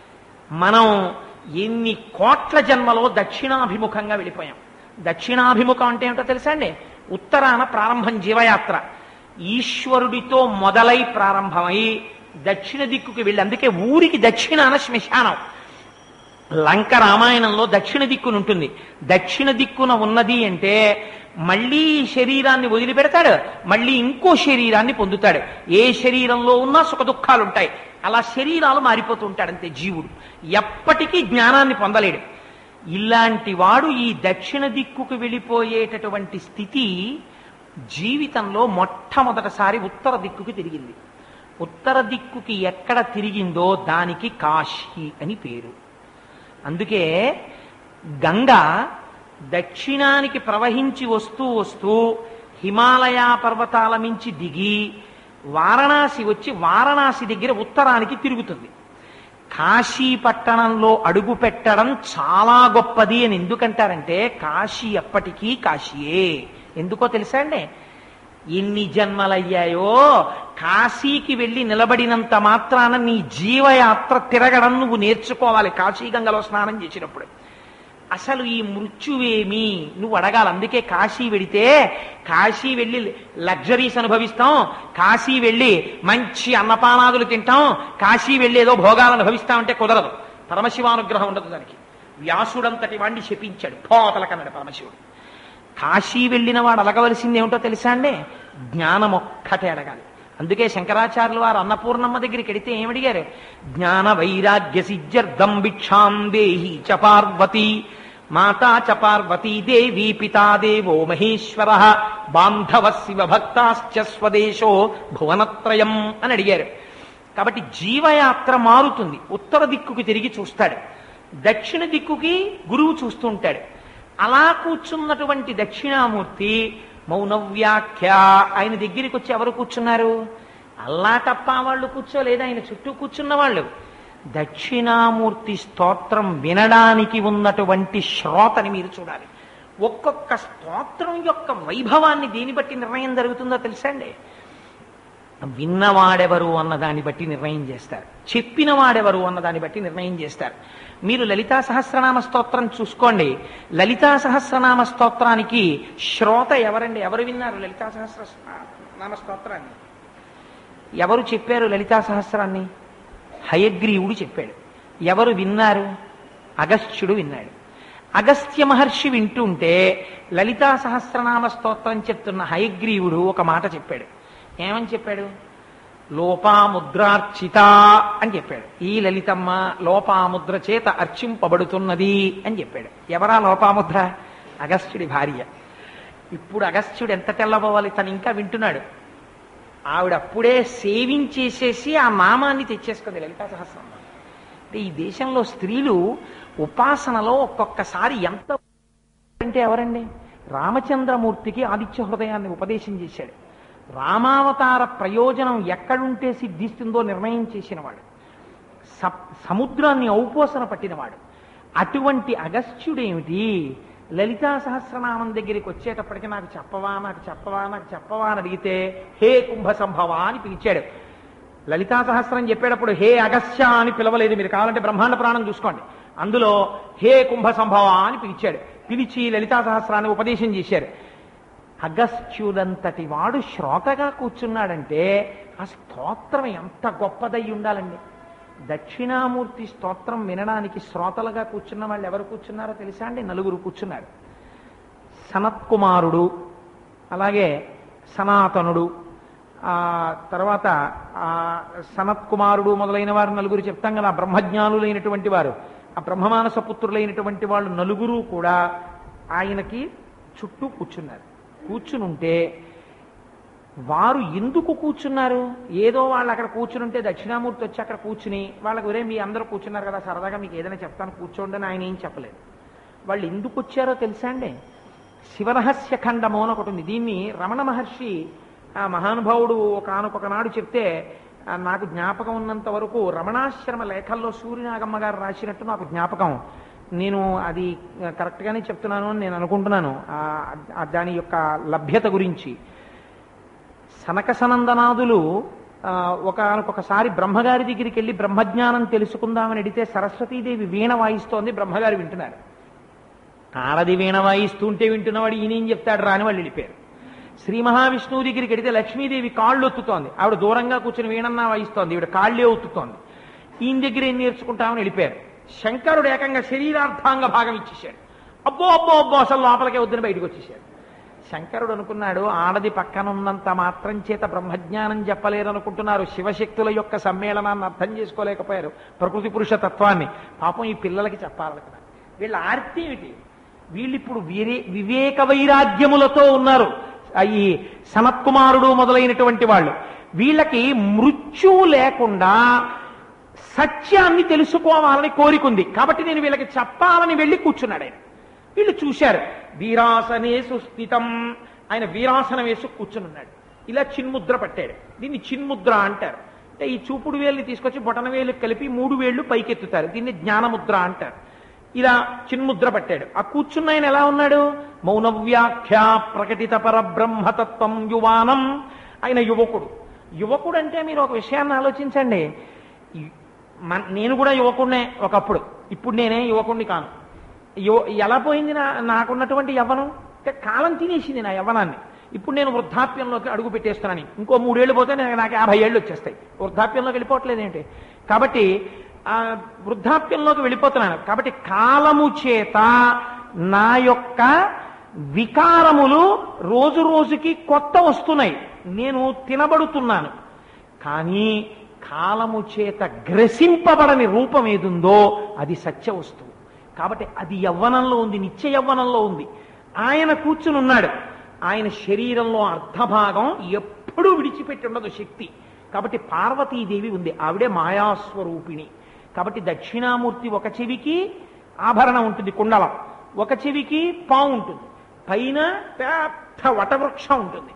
మనం ఎన్ని కోట్ల జన్మలో దక్షిణాభిముఖంగా వెళ్ళిపోయాం దక్షిణాభిముఖం అంటే ఏమిటో తెలుసా అండి ఉత్తరాన ప్రారంభం జీవయాత్ర ఈశ్వరుడితో మొదలై ప్రారంభమై దక్షిణ దిక్కుకి వెళ్ళి అందుకే ఊరికి దక్షిణాన శ్మశానం లంక రామాయణంలో దక్షిణ దిక్కున ఉంటుంది దక్షిణ దిక్కున ఉన్నది అంటే మళ్ళీ ఈ శరీరాన్ని వదిలిపెడతాడు మళ్ళీ ఇంకో శరీరాన్ని పొందుతాడు ఏ శరీరంలో ఉన్నా సుఖ దుఃఖాలు ఉంటాయి అలా శరీరాలు మారిపోతూ ఉంటాడు అంతే జీవుడు ఎప్పటికీ జ్ఞానాన్ని పొందలేడు ఇలాంటి వాడు ఈ దక్షిణ దిక్కుకు వెళ్ళిపోయేటటువంటి స్థితి జీవితంలో మొట్టమొదటిసారి ఉత్తర దిక్కుకి తిరిగింది ఉత్తర దిక్కుకి ఎక్కడ తిరిగిందో దానికి కాశీ అని పేరు అందుకే గంగ దక్షిణానికి ప్రవహించి వస్తూ వస్తూ హిమాలయ పర్వతాల మించి దిగి వారణాసి వచ్చి వారణాసి దగ్గర ఉత్తరానికి తిరుగుతుంది కాశీ పట్టణంలో అడుగు పెట్టడం చాలా గొప్పది అని ఎందుకంటారంటే కాశీ ఎప్పటికీ కాశీయే ఎందుకో తెలుసా అండి ఎన్ని జన్మలయ్యాయో కాశీకి వెళ్ళి నిలబడినంత మాత్రాన నీ జీవయాత్ర తిరగడం నువ్వు నేర్చుకోవాలి కాశీ గంగలో స్నానం చేసినప్పుడు అసలు ఈ మృత్యువేమి నువ్వు అడగాలి అందుకే కాశీ వెడితే కాశీ వెళ్ళి లగ్జరీస్ అనుభవిస్తాం కాశీ వెళ్ళి మంచి అన్నపానాదులు తింటాం కాశీ వెళ్ళి ఏదో భోగాలు అనుభవిస్తామంటే కుదరదు పరమశివానుగ్రహం ఉండదు దానికి వ్యాసుడంతటి వాణ్ణి శపించాడు పోతలకన్నాడు పరమశివుడు కాశీ వెళ్ళిన వాడు అడగవలసింది ఏమిటో తెలుసా అండి జ్ఞానం ఒక్కటే అడగాలి అందుకే శంకరాచార్యులు వారు అన్నపూర్ణమ్మ దగ్గరికి వెడితే ఏమడిగారు జ్ఞాన వైరాగ్య సిద్ధ్యర్థం భిక్షాం దేహి చ పార్వతి మాతా చ పార్వతీ దేవి పితా దేవో మహేశ్వర బాంధవ శివ భక్తాశ్చ స్వదేశో భువనత్రయం అని అడిగారు కాబట్టి జీవయాత్ర మారుతుంది ఉత్తర దిక్కుకి తిరిగి చూస్తాడు దక్షిణ దిక్కుకి గురువు చూస్తూ ఉంటాడు అలా కూర్చున్నటువంటి దక్షిణామూర్తి మౌన వ్యాఖ్య ఆయన దగ్గరికి వచ్చి ఎవరు కూర్చున్నారు అల్లా తప్ప వాళ్ళు కూర్చోలేదు ఆయన చుట్టూ కూర్చున్న వాళ్ళు దక్షిణామూర్తి స్తోత్రం వినడానికి ఉన్నటువంటి శ్రోతని మీరు చూడాలి ఒక్కొక్క స్తోత్రం యొక్క వైభవాన్ని దేని బట్టి నిర్ణయం జరుగుతుందో తెలుసా అండి విన్నవాడెవరు అన్న దాన్ని బట్టి నిర్ణయం చేస్తారు చెప్పిన వాడెవరు అన్న దాన్ని బట్టి నిర్ణయం చేస్తారు మీరు లలితా సహస్రనామ స్తోత్రం చూసుకోండి లలితా సహస్రనామ స్తోత్రానికి శ్రోత ఎవరండి ఎవరు విన్నారు లలితా సహస్ర నామ స్తోత్రాన్ని ఎవరు చెప్పారు లలితా సహస్రాన్ని హయగ్రీవుడు చెప్పాడు ఎవరు విన్నారు అగస్త్యుడు విన్నాడు అగస్త్య మహర్షి వింటుంటే లలితా సహస్రనామ స్తోత్రం చెప్తున్న హయగ్రీవుడు ఒక మాట చెప్పాడు ఏమని చెప్పాడు లోపాముద్రార్చిత అని చెప్పాడు ఈ లలితమ్మ లోపాముద్ర చేత అర్చింపబడుతున్నది అని చెప్పాడు ఎవరా లోపాముద్ర అగస్త్యుడి భార్య ఇప్పుడు అగస్త్యుడు ఎంత తెల్లబోవాలి తను ఇంకా వింటున్నాడు ఆవిడ అప్పుడే సేవించేసేసి ఆ నామాన్ని తెచ్చేసుకుంది లలితా సహస్రం అంటే ఈ దేశంలో స్త్రీలు ఉపాసనలో ఒక్కొక్కసారి ఎంత అంటే ఎవరండి రామచంద్రమూర్తికి ఆదిత్య హృదయాన్ని ఉపదేశం చేశాడు రామావతార ప్రయోజనం ఎక్కడుంటే సిద్ధిస్తుందో నిర్ణయం చేసినవాడు స- సముద్రాన్ని ఔపోసన పట్టినవాడు అటువంటి అగస్త్యుడేమిటి లలితా సహస్రనామం దగ్గరికి వచ్చేటప్పటికి నాకు చెప్పవా నాకు చెప్పవా నాకు చెప్పవా అని అడిగితే హే కుంభ సంభవ అని పిలిచాడు లలితా సహస్రం చెప్పేటప్పుడు హే అగస్త్య అని పిలవలేదు మీరు కావాలంటే బ్రహ్మాండ ప్రాణం చూసుకోండి అందులో హే కుంభ సంభవ అని పిలిచాడు పిలిచి లలితా సహస్రాన్ని ఉపదేశం చేశారు అగస్త్యుడంతటి వాడు శ్రోతగా కూర్చున్నాడంటే ఆ స్తోత్రం ఎంత గొప్పదై ఉండాలండి దక్షిణామూర్తి స్తోత్రం వినడానికి శ్రోతలుగా కూర్చున్న వాళ్ళు ఎవరు కూర్చున్నారో తెలుసా అండి నలుగురు కూర్చున్నారు సనత్కుమారుడు అలాగే సనాతనుడు ఆ తర్వాత ఆ సనత్కుమారుడు మొదలైన వారు నలుగురు చెప్తాం కదా బ్రహ్మజ్ఞానులైనటువంటి వారు ఆ బ్రహ్మమానస పుత్రులైనటువంటి వాళ్ళు నలుగురు కూడా ఆయనకి చుట్టూ కూర్చున్నారు కూర్చునుంటే వారు ఎందుకు కూర్చున్నారు ఏదో వాళ్ళు అక్కడ కూర్చునుంటే దక్షిణామూర్తి వచ్చి అక్కడ కూర్చుని వాళ్ళకి ఒరే మీ అందరూ కూర్చున్నారు కదా సరదాగా మీకు ఏదైనా చెప్తాను కూర్చోండి అని ఆయన ఏం చెప్పలేదు వాళ్ళు ఎందుకు వచ్చారో తెలుసా అండి శివరహస్య ఖండము అని ఒకటి ఉంది దీన్ని రమణ మహర్షి ఆ మహానుభావుడు ఒక నాడు చెప్తే ఆ, నాకు జ్ఞాపకం ఉన్నంత వరకు రమణాశ్రమ లేఖల్లో సూర్యనాగమ్మ గారు రాసినట్టు నాకు జ్ఞాపకం నేను అది కరెక్ట్గానే చెప్తున్నాను అని నేను అనుకుంటున్నాను ఆ- ఆ దాని యొక్క లభ్యత గురించి సనక సనందనాదులు ఆ, ఒకానొకసారి బ్రహ్మగారి దగ్గరికి వెళ్ళి బ్రహ్మజ్ఞానం తెలుసుకుందామని అడిగితే సరస్వతీదేవి వీణ వాయిస్తోంది బ్రహ్మగారు వింటున్నారు ఆడది వీణ వాయిస్తుంటే వింటున్నవాడు ఈయనేం చెప్తాడు రాని వాళ్ళు వెళ్ళిపోయారు శ్రీ మహావిష్ణువు దగ్గరికి వెడితే లక్ష్మీదేవి కాళ్ళు ఒత్తుతోంది ఆవిడ దూరంగా కూర్చుని వీణన్నా వాయిస్తోంది ఈవిడ కాళ్ళే ఒత్తుతోంది ఈయన దగ్గర ఏం నేర్చుకుంటామని వెళ్ళిపోయారు శంకరుడు ఏకంగా శరీరార్థాంగ భాగం ఇచ్చేశాడు అబ్బో అబ్బో అబ్బో అసలు లోపలికే వద్దని బయటకు వచ్చేసాడు శంకరుడు అనుకున్నాడు ఆడది పక్కన ఉన్నంత మాత్రం చేత బ్రహ్మజ్ఞానం చెప్పలేరనుకుంటున్నారు శివశక్తుల యొక్క సమ్మేళనాన్ని అర్థం చేసుకోలేకపోయారు ప్రకృతి పురుష తత్వాన్ని పాపం ఈ పిల్లలకి చెప్పాలనుకున్నారు వీళ్ళ ఆర్తి ఏమిటి వీళ్ళు ఇప్పుడు వీరే వివేక వైరాగ్యములతో ఉన్నారు ఆ ఈ సనత్కుమారుడు మొదలైనటువంటి వాళ్ళు వీళ్ళకి మృత్యువు లేకుండా సత్యాన్ని తెలుసుకోవాలని కోరికుంది కాబట్టి నేను వీళ్ళకి చెప్పాలని వెళ్ళి కూర్చున్నాడు ఆయన వీళ్ళు చూశారు వీరాసనే సుస్థితం ఆయన వీరాసనం వేసి కూర్చునున్నాడు ఇలా చిన్ముద్ర పట్టాడు దీన్ని చిన్ముద్ర అంటారు అంటే ఈ చూపుడు వేలుని తీసుకొచ్చి బొటన వేలు కలిపి మూడు వేళ్లు పైకెత్తుతారు దీన్ని జ్ఞానముద్ర అంటారు ఇలా చిన్ముద్ర పట్టాడు ఆ కూర్చున్న ఆయన ఎలా ఉన్నాడు మౌన వ్యాఖ్య ప్రకటిత పరబ్రహ్మతత్వం యువానం ఆయన యువకుడు యువకుడు అంటే మీరు ఒక విషయాన్ని ఆలోచించండి ఈ- మన- నేను కూడా యువకుడినే ఒకప్పుడు ఇప్పుడు నేనే యువకుడిని కాను యో ఎలా పోయింది నా నాకున్నటువంటి యవ్వనం అంటే కాలం తినేసింది నా యవ్వనాన్ని ఇప్పుడు నేను వృద్ధాప్యంలోకి అడుగు పెట్టేస్తున్నాను ఇంకో మూడేళ్లు పోతే నేను నాకు యాభై ఏళ్ళు వచ్చేస్తాయి వృద్ధాప్యంలోకి వెళ్ళిపోవట్లేదు ఏంటి కాబట్టి ఆ వృద్ధాప్యంలోకి వెళ్ళిపోతున్నాను కాబట్టి కాలము చేత నా యొక్క వికారములు రోజు రోజుకి కొత్త వస్తున్నాయి నేను తినబడుతున్నాను కానీ కాలము చేత గ్రసింపబడని రూపం ఏదుందో అది సత్య వస్తువు కాబట్టి అది యవ్వనంలో ఉంది నిత్య యవ్వనంలో ఉంది ఆయన కూర్చుని ఉన్నాడు ఆయన శరీరంలో అర్ధభాగం ఎప్పుడూ విడిచిపెట్టి ఉండదు శక్తి కాబట్టి పార్వతీదేవి ఉంది ఆవిడే మాయాస్వరూపిణి కాబట్టి దక్షిణామూర్తి ఒక చెవికి ఆభరణం ఉంటుంది కుండలం ఒక చెవికి పావు ఉంటుంది పైన పెద్ద వటవృక్షం ఉంటుంది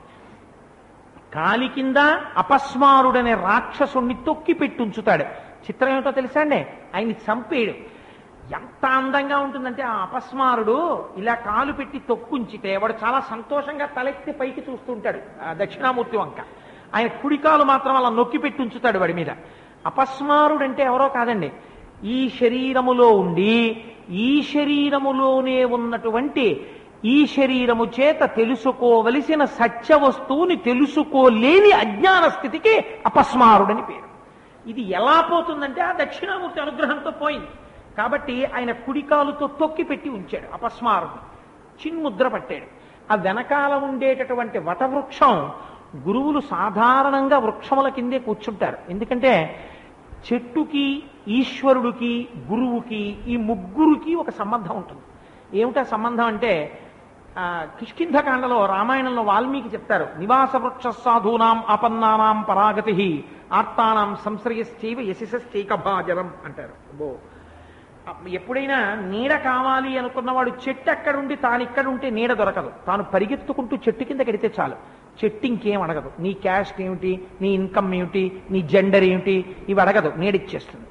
కాలి కింద అపస్మారుడనే రాక్షసుణ్ణి తొక్కి పెట్టి ఉంచుతాడు చిత్రం ఏమిటో తెలుసా అండి ఆయన్ని చంపేయడు ఎంత అందంగా ఉంటుందంటే ఆ అపస్మారుడు ఇలా కాలు పెట్టి తొక్కుంచితే వాడు చాలా సంతోషంగా తలెత్తి పైకి చూస్తుంటాడు ఆ దక్షిణామూర్తి వంక ఆయన కుడికాలు మాత్రం అలా నొక్కి పెట్టి ఉంచుతాడు వాడి మీద అపస్మారుడు అంటే ఎవరో కాదండి ఈ శరీరములో ఉండి ఈ శరీరములోనే ఉన్నటువంటి ఈ శరీరము చేత తెలుసుకోవలసిన సత్య వస్తువుని తెలుసుకోలేని అజ్ఞాన స్థితికి అపస్మారుడని పేరు ఇది ఎలా పోతుందంటే ఆ దక్షిణామూర్తి అనుగ్రహంతో పోయింది కాబట్టి ఆయన కుడికాలుతో తొక్కి పెట్టి ఉంచాడు అపస్మారుడు చిన్ముద్ర పట్టాడు ఆ వెనకాల ఉండేటటువంటి వటవృక్షం గురువులు సాధారణంగా వృక్షముల కిందే కూర్చుంటారు ఎందుకంటే చెట్టుకి ఈశ్వరుడికి గురువుకి ఈ ముగ్గురికి ఒక సంబంధం ఉంటుంది ఏమిటా సంబంధం అంటే ఆ, కిష్కింధకాండలో రామాయణంలో వాల్మీకి చెప్తారు నివాస వృక్ష సాధూనాం ఆపన్నానాం పరాగతి ఆర్తానాం సంశ్రయశ్చైవ యశస్చైక భాజనం అంటారు అబ్బో ఎప్పుడైనా నీడ కావాలి అనుకున్నవాడు చెట్టు అక్కడుండి తాను ఇక్కడ ఉంటే నీడ దొరకదు తాను పరిగెత్తుకుంటూ చెట్టు కింద కడితే చాలు చెట్టు ఇంకేం అడగదు నీ క్యాస్ట్ ఏమిటి నీ ఇన్కమ్ ఏమిటి నీ జెండర్ ఏమిటి ఇవి అడగదు నీడిచ్చేస్తుంది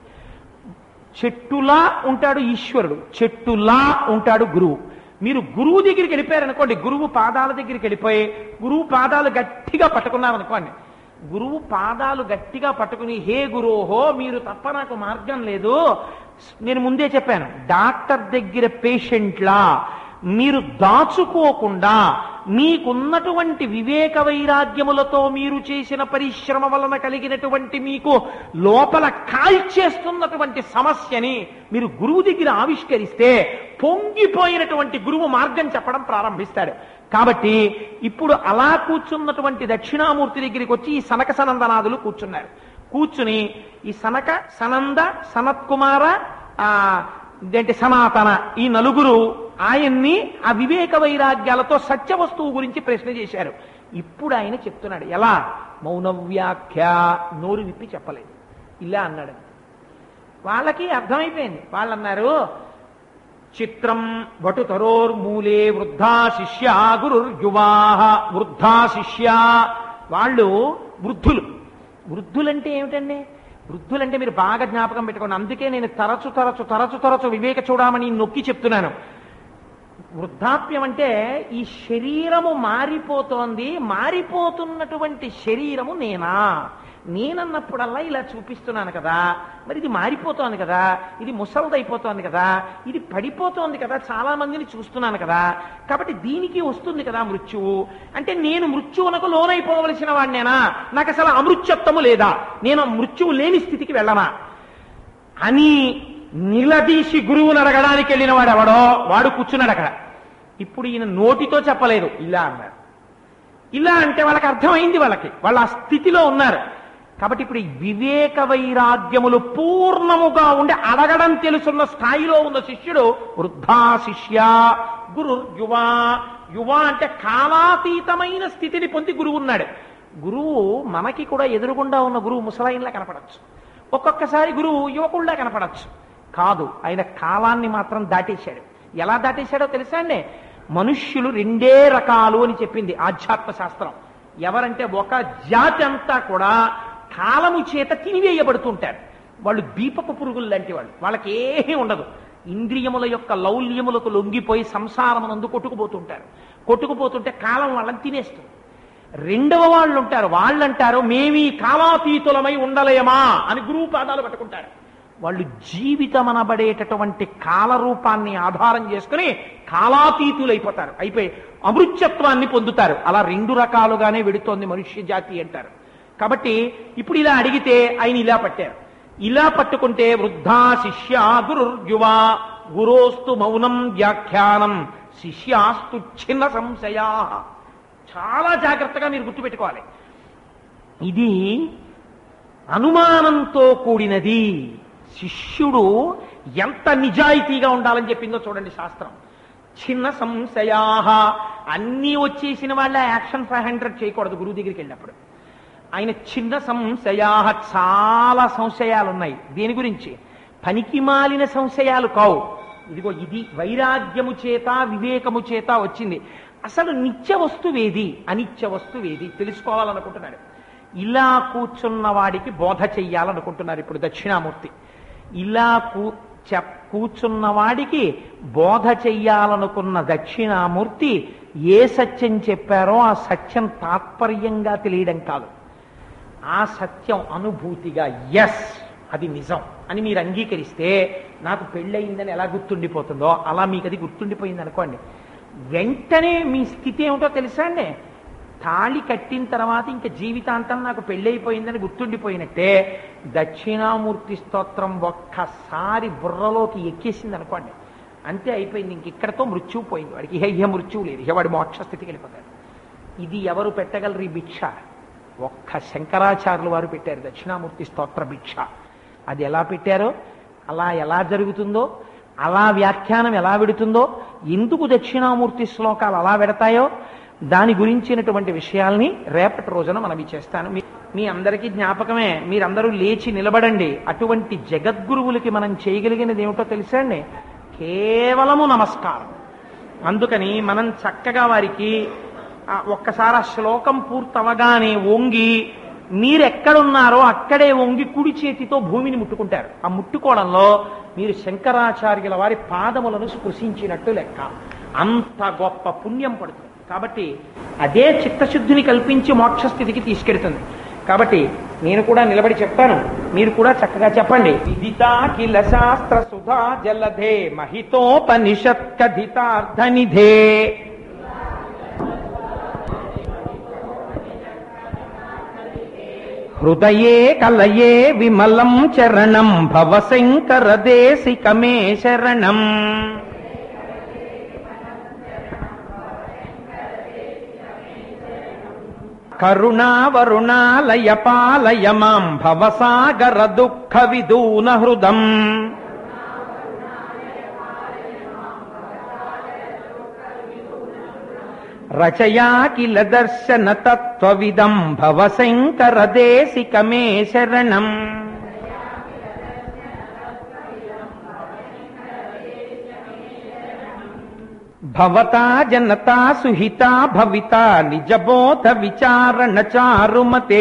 చెట్టులా ఉంటాడు ఈశ్వరుడు చెట్టులా ఉంటాడు గురువు మీరు గురువు దగ్గరికి వెళ్ళిపోయారనుకోండి గురువు పాదాల దగ్గరికి వెళ్ళిపోయి గురువు పాదాలు గట్టిగా పట్టుకున్నారనుకోండి గురువు పాదాలు గట్టిగా పట్టుకుని హే గురోహో మీరు తప్ప నాకు మార్గం లేదు నేను ముందే చెప్పాను డాక్టర్ దగ్గర పేషెంట్లా మీరు దాచుకోకుండా మీకున్నటువంటి వివేక వైరాగ్యములతో మీరు చేసిన పరిశ్రమ వలన కలిగినటువంటి మీకు లోపల కాల్చేస్తున్నటువంటి సమస్యని మీరు గురువు దగ్గర ఆవిష్కరిస్తే పొంగిపోయినటువంటి గురువు మార్గం చెప్పడం ప్రారంభిస్తాడు కాబట్టి ఇప్పుడు అలా కూర్చున్నటువంటి దక్షిణామూర్తి దగ్గరికి వచ్చి ఈ సనక సనందనాదులు కూర్చున్నారు కూర్చుని ఈ సనక సనంద సనత్కుమార ఆ ఇదేంటి సనాతన ఈ నలుగురు ఆయన్ని ఆ వివేక వైరాగ్యాలతో సత్య వస్తువు గురించి ప్రశ్న చేశారు ఇప్పుడు ఆయన చెప్తున్నాడు ఎలా మౌన వ్యాఖ్య నోరు విప్పి చెప్పలేదు ఇలా అన్నాడు వాళ్ళకి అర్థమైపోయింది వాళ్ళు అన్నారు చిత్రం వటుతరోర్మూలే వృద్ధా శిష్య గురుర్యువా వృద్ధా శిష్య వాళ్ళు వృద్ధులు వృద్ధులంటే ఏమిటండి వృద్ధులంటే మీరు బాగా జ్ఞాపకం పెట్టుకోండి అందుకే నేను తరచు తరచు తరచు తరచు వివేక చూడమని నొక్కి చెప్తున్నాను వృద్ధాప్యం అంటే ఈ శరీరము మారిపోతోంది మారిపోతున్నటువంటి శరీరము నేనా నేనన్నప్పుడల్లా ఇలా చూపిస్తున్నాను కదా మరి ఇది మారిపోతోంది కదా ఇది ముసలదైపోతోంది కదా ఇది పడిపోతోంది కదా చాలా మందిని చూస్తున్నాను కదా కాబట్టి దీనికి వస్తుంది కదా మృత్యువు అంటే నేను మృత్యువునకు లోనైపోవలసిన వాడినేనా నాకు అసలు అమృత్యత్వము లేదా నేను ఆ మృత్యువు లేని స్థితికి వెళ్ళనా అని నిలదీసి గురువుని అడగడానికి వెళ్ళిన వాడు ఎవడో వాడు కూర్చున్నాడు అక్కడ ఇప్పుడు ఈయన నోటితో చెప్పలేదు ఇలా అన్నారు ఇలా అంటే వాళ్ళకి అర్థమైంది వాళ్ళకి వాళ్ళు ఆ స్థితిలో ఉన్నారు కాబట్టి ఇప్పుడు ఈ వివేక వైరాగ్యములు పూర్ణముగా ఉండి అడగడం తెలుసున్న స్థాయిలో ఉన్న శిష్యుడు వృద్ధా శిష్య గురు యువ యువ అంటే కాలాతీతమైన స్థితిని పొంది గురువు ఉన్నాడు గురువు మనకి కూడా ఎదురుగుండా ఉన్న గురువు ముసలాయిన్లా కనపడచ్చు ఒక్కొక్కసారి గురువు యువకుల్లా కనపడచ్చు కాదు ఆయన కాలాన్ని మాత్రం దాటేశాడు ఎలా దాటేశాడో తెలుసా అండి మనుష్యులు రెండే రకాలు అని చెప్పింది ఆధ్యాత్మ శాస్త్రం ఎవరంటే ఒక జాతి అంతా కూడా కాలము చేత తినివేయబడుతుంటారు వాళ్ళు దీపపు పురుగులు లాంటి వాళ్ళు వాళ్ళకి ఏమీ ఉండదు ఇంద్రియముల యొక్క లౌల్యములకు లొంగిపోయి సంసారమునందు కొట్టుకుపోతుంటారు కొట్టుకుపోతుంటే కాలం వాళ్ళని తినేస్తుంది రెండవ వాళ్ళు ఉంటారు వాళ్ళంటారు మేమీ కాలాతీతులమై ఉండలేమా అని గురువు పాదాలు పట్టుకుంటారు వాళ్ళు జీవితం అనబడేటటువంటి కాలరూపాన్ని ఆధారం చేసుకుని కాలాతీతులైపోతారు అయిపోయి అమృత్యత్వాన్ని పొందుతారు అలా రెండు రకాలుగానే వెడుతోంది మనుష్య జాతి అంటారు కాబట్టి ఇప్పుడు ఇలా అడిగితే ఆయన ఇలా పట్టారు ఇలా పట్టుకుంటే వృద్ధా శిష్య గురుర్యువ గురోస్తు మౌనం వ్యాఖ్యానం శిష్యాస్తు చిన్న సంశయా చాలా జాగ్రత్తగా మీరు గుర్తుపెట్టుకోవాలి ఇది అనుమానంతో కూడినది శిష్యుడు ఎంత నిజాయితీగా ఉండాలని చెప్పిందో చూడండి శాస్త్రం చిన్న సంశయా అన్నీ వచ్చేసిన వాళ్ళ యాక్షన్ ఫైవ్ హండ్రెడ్ చేయకూడదు గురువు దగ్గరికి వెళ్ళినప్పుడు ఆయన చిన్న సంశయా చాలా సంశయాలు ఉన్నాయి దేని గురించి పనికి మాలిన సంశయాలు కావు ఇదిగో ఇది వైరాగ్యము చేత వివేకము చేత వచ్చింది అసలు నిత్య వస్తువేది అనిత్య వస్తువేది తెలుసుకోవాలనుకుంటున్నాడు ఇలా కూర్చున్న వాడికి బోధ చెయ్యాలనుకుంటున్నారు ఇప్పుడు దక్షిణామూర్తి ఇలా కూ చెప్ కూర్చున్న వాడికి బోధ చెయ్యాలనుకున్న దక్షిణామూర్తి ఏ సత్యం చెప్పారో ఆ సత్యం తాత్పర్యంగా తెలియడం కాదు ఆ సత్యం అనుభూతిగా ఎస్ అది నిజం అని మీరు అంగీకరిస్తే నాకు పెళ్ళయిందని ఎలా గుర్తుండిపోతుందో అలా మీకు అది గుర్తుండిపోయింది అనుకోండి వెంటనే మీ స్థితి ఏమిటో తెలుసా అండి తాళి కట్టిన తర్వాత ఇంకా జీవితాంతం నాకు పెళ్ళైపోయిందని గుర్తుండిపోయినట్టే దక్షిణామూర్తి స్తోత్రం ఒక్కసారి బుర్రలోకి ఎక్కేసింది అనుకోండి అంతే అయిపోయింది ఇంక ఇక్కడతో మృత్యువు పోయింది వాడికి ఇహ ఇహ మృత్యువు లేదు ఇహ వాడి మోక్ష స్థితికి వెళ్ళిపోతాడు ఇది ఎవరు పెట్టగలరు ఈ భిక్ష ఒక్క శంకరాచార్యులు వారు పెట్టారు దక్షిణామూర్తి స్తోత్ర భిక్ష అది ఎలా పెట్టారో అలా ఎలా జరుగుతుందో అలా వ్యాఖ్యానం ఎలా వెడుతుందో ఎందుకు దక్షిణామూర్తి శ్లోకాలు అలా వెడతాయో దాని గురించినటువంటి విషయాల్ని రేపటి రోజున మనం చేస్తాను మీ- మీ అందరికీ జ్ఞాపకమే మీరందరూ లేచి నిలబడండి అటువంటి జగద్గురువులకి మనం చేయగలిగినది ఏమిటో తెలుసా అండి కేవలము నమస్కారం అందుకని మనం చక్కగా వారికి ఆ, ఒక్కసారి ఆ శ్లోకం పూర్తవగానే వంగి మీరెక్కడున్నారో అక్కడే వంగి కుడి చేతితో భూమిని ముట్టుకుంటారు ఆ ముట్టుకోవడంలో మీరు శంకరాచార్యుల వారి పాదములను స్పృశించినట్టు లెక్క అంత గొప్ప పుణ్యం పడుతుంది కాబట్టి అదే చిత్తశుద్ధిని కల్పించి మోక్షస్థితికి తీసుకెడుతుంది కాబట్టి నేను కూడా నిలబడి చెప్తాను మీరు కూడా చక్కగా చెప్పండి విదితా కిల శాస్త్ర సుధా జలధే మహితోపనిషత్ కథితార్థనిధే హృదయే కలయే విమలం చరణం భవశంకర దేశికమే శరణం కరుణావరుణాలయ పాలయ మాం భవసాగర దుఃఖ విదూన హృదం రచయా కిల దర్శన తత్వవిదం భవశంకర దేశికమే శరణం భవతా జనతా సుహితా భవిత నిజబోధ విచారణ చారుమతే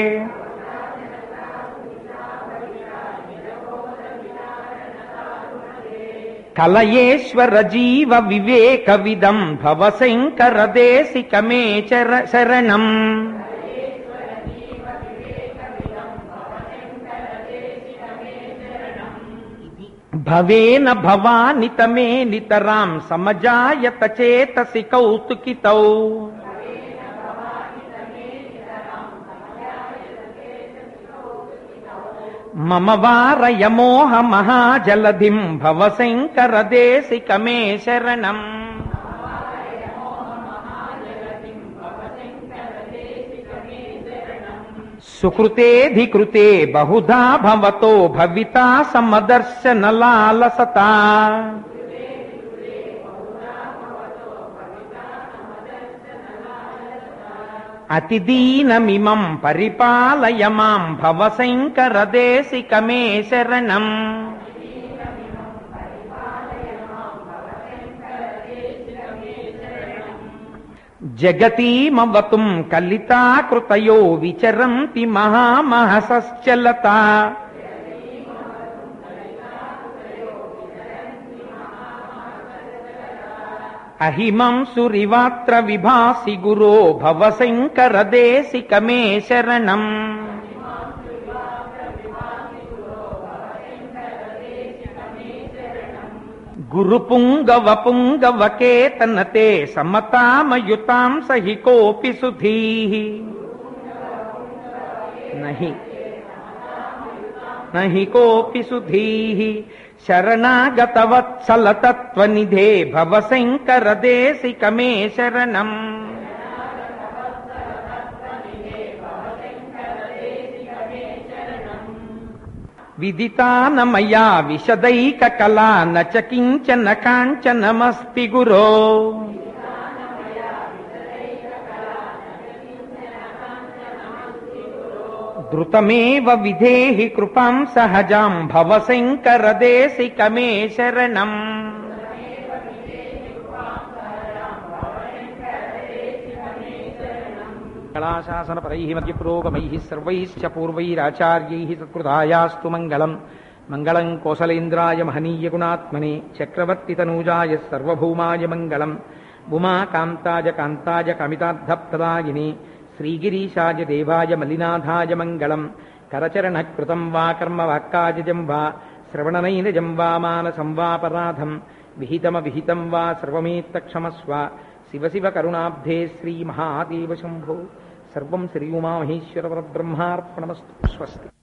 కలయేశ్వర జీవ వివేక విదం భవశంకర దేశికమే చర శరణం భవేన భవాని తమే నితరాం సమజాయత చేతసి కౌతుకితౌ మమ వారయ మోహ మహాజలధిం భవశంకర దేశికమే శరణం సుకృతేధికృతే బహుధా భవతో భవితా సమదర్శన లాలసతా అతిదీనమిమం పరిపాలయ మాం భవశంకర దేశికమే శరణం జగతీమవతుం కలితాకృతయో విచరంతి మహామహసశ్చలతా అహిమం సురివాత్ర విభాసి గురో భవశంకర దేశికమే శరణం గురు పుంగవ పుంగవ కేతనతే సమతామయుతాం సహి కోపి సుధీ నహి నహి కోపి సుధీ శరణాగతవత్సల తత్వనిధే భవశంకర దేశికమే శరణం విదితానమయా విశదైక కళా నచ కించన కాంచనమస్తి గురో ధృతమేవ విధేహి కృపాం సహజాం భవశంకర దేశికమే శరణం కళాశాసనపరై మధ్య పురోగమై సర్వైశ్చ పూర్వైరాచార్యై సత్కృతాయాస్తు మంగళం మంగళం కోసలేంద్రాయ మహనీయ గుణాత్మనే చక్రవర్తి తనూజాయ సర్వభౌమాయ మంగళం ఉమాకాంతాయ కాంతాయ కమితార్థప్రదాయిని శ్రీగిరీశాయ దేవాయ మలినాథాయ మంగళం కరచరణకృతం వా కర్మ వాక్కాజం వా శ్రవణనైనజం వా మానసం వాపరాధం విహితమ విహితం వా సర్వమేత్తక్షమస్వ శివ శివ కరుణాబ్ధే శ్రీ మహాదేవ శంభో సర్వం శ్రీ ఉమామహేశ్వర పరబ్రహ్మార్పణమస్తు స్వస్తి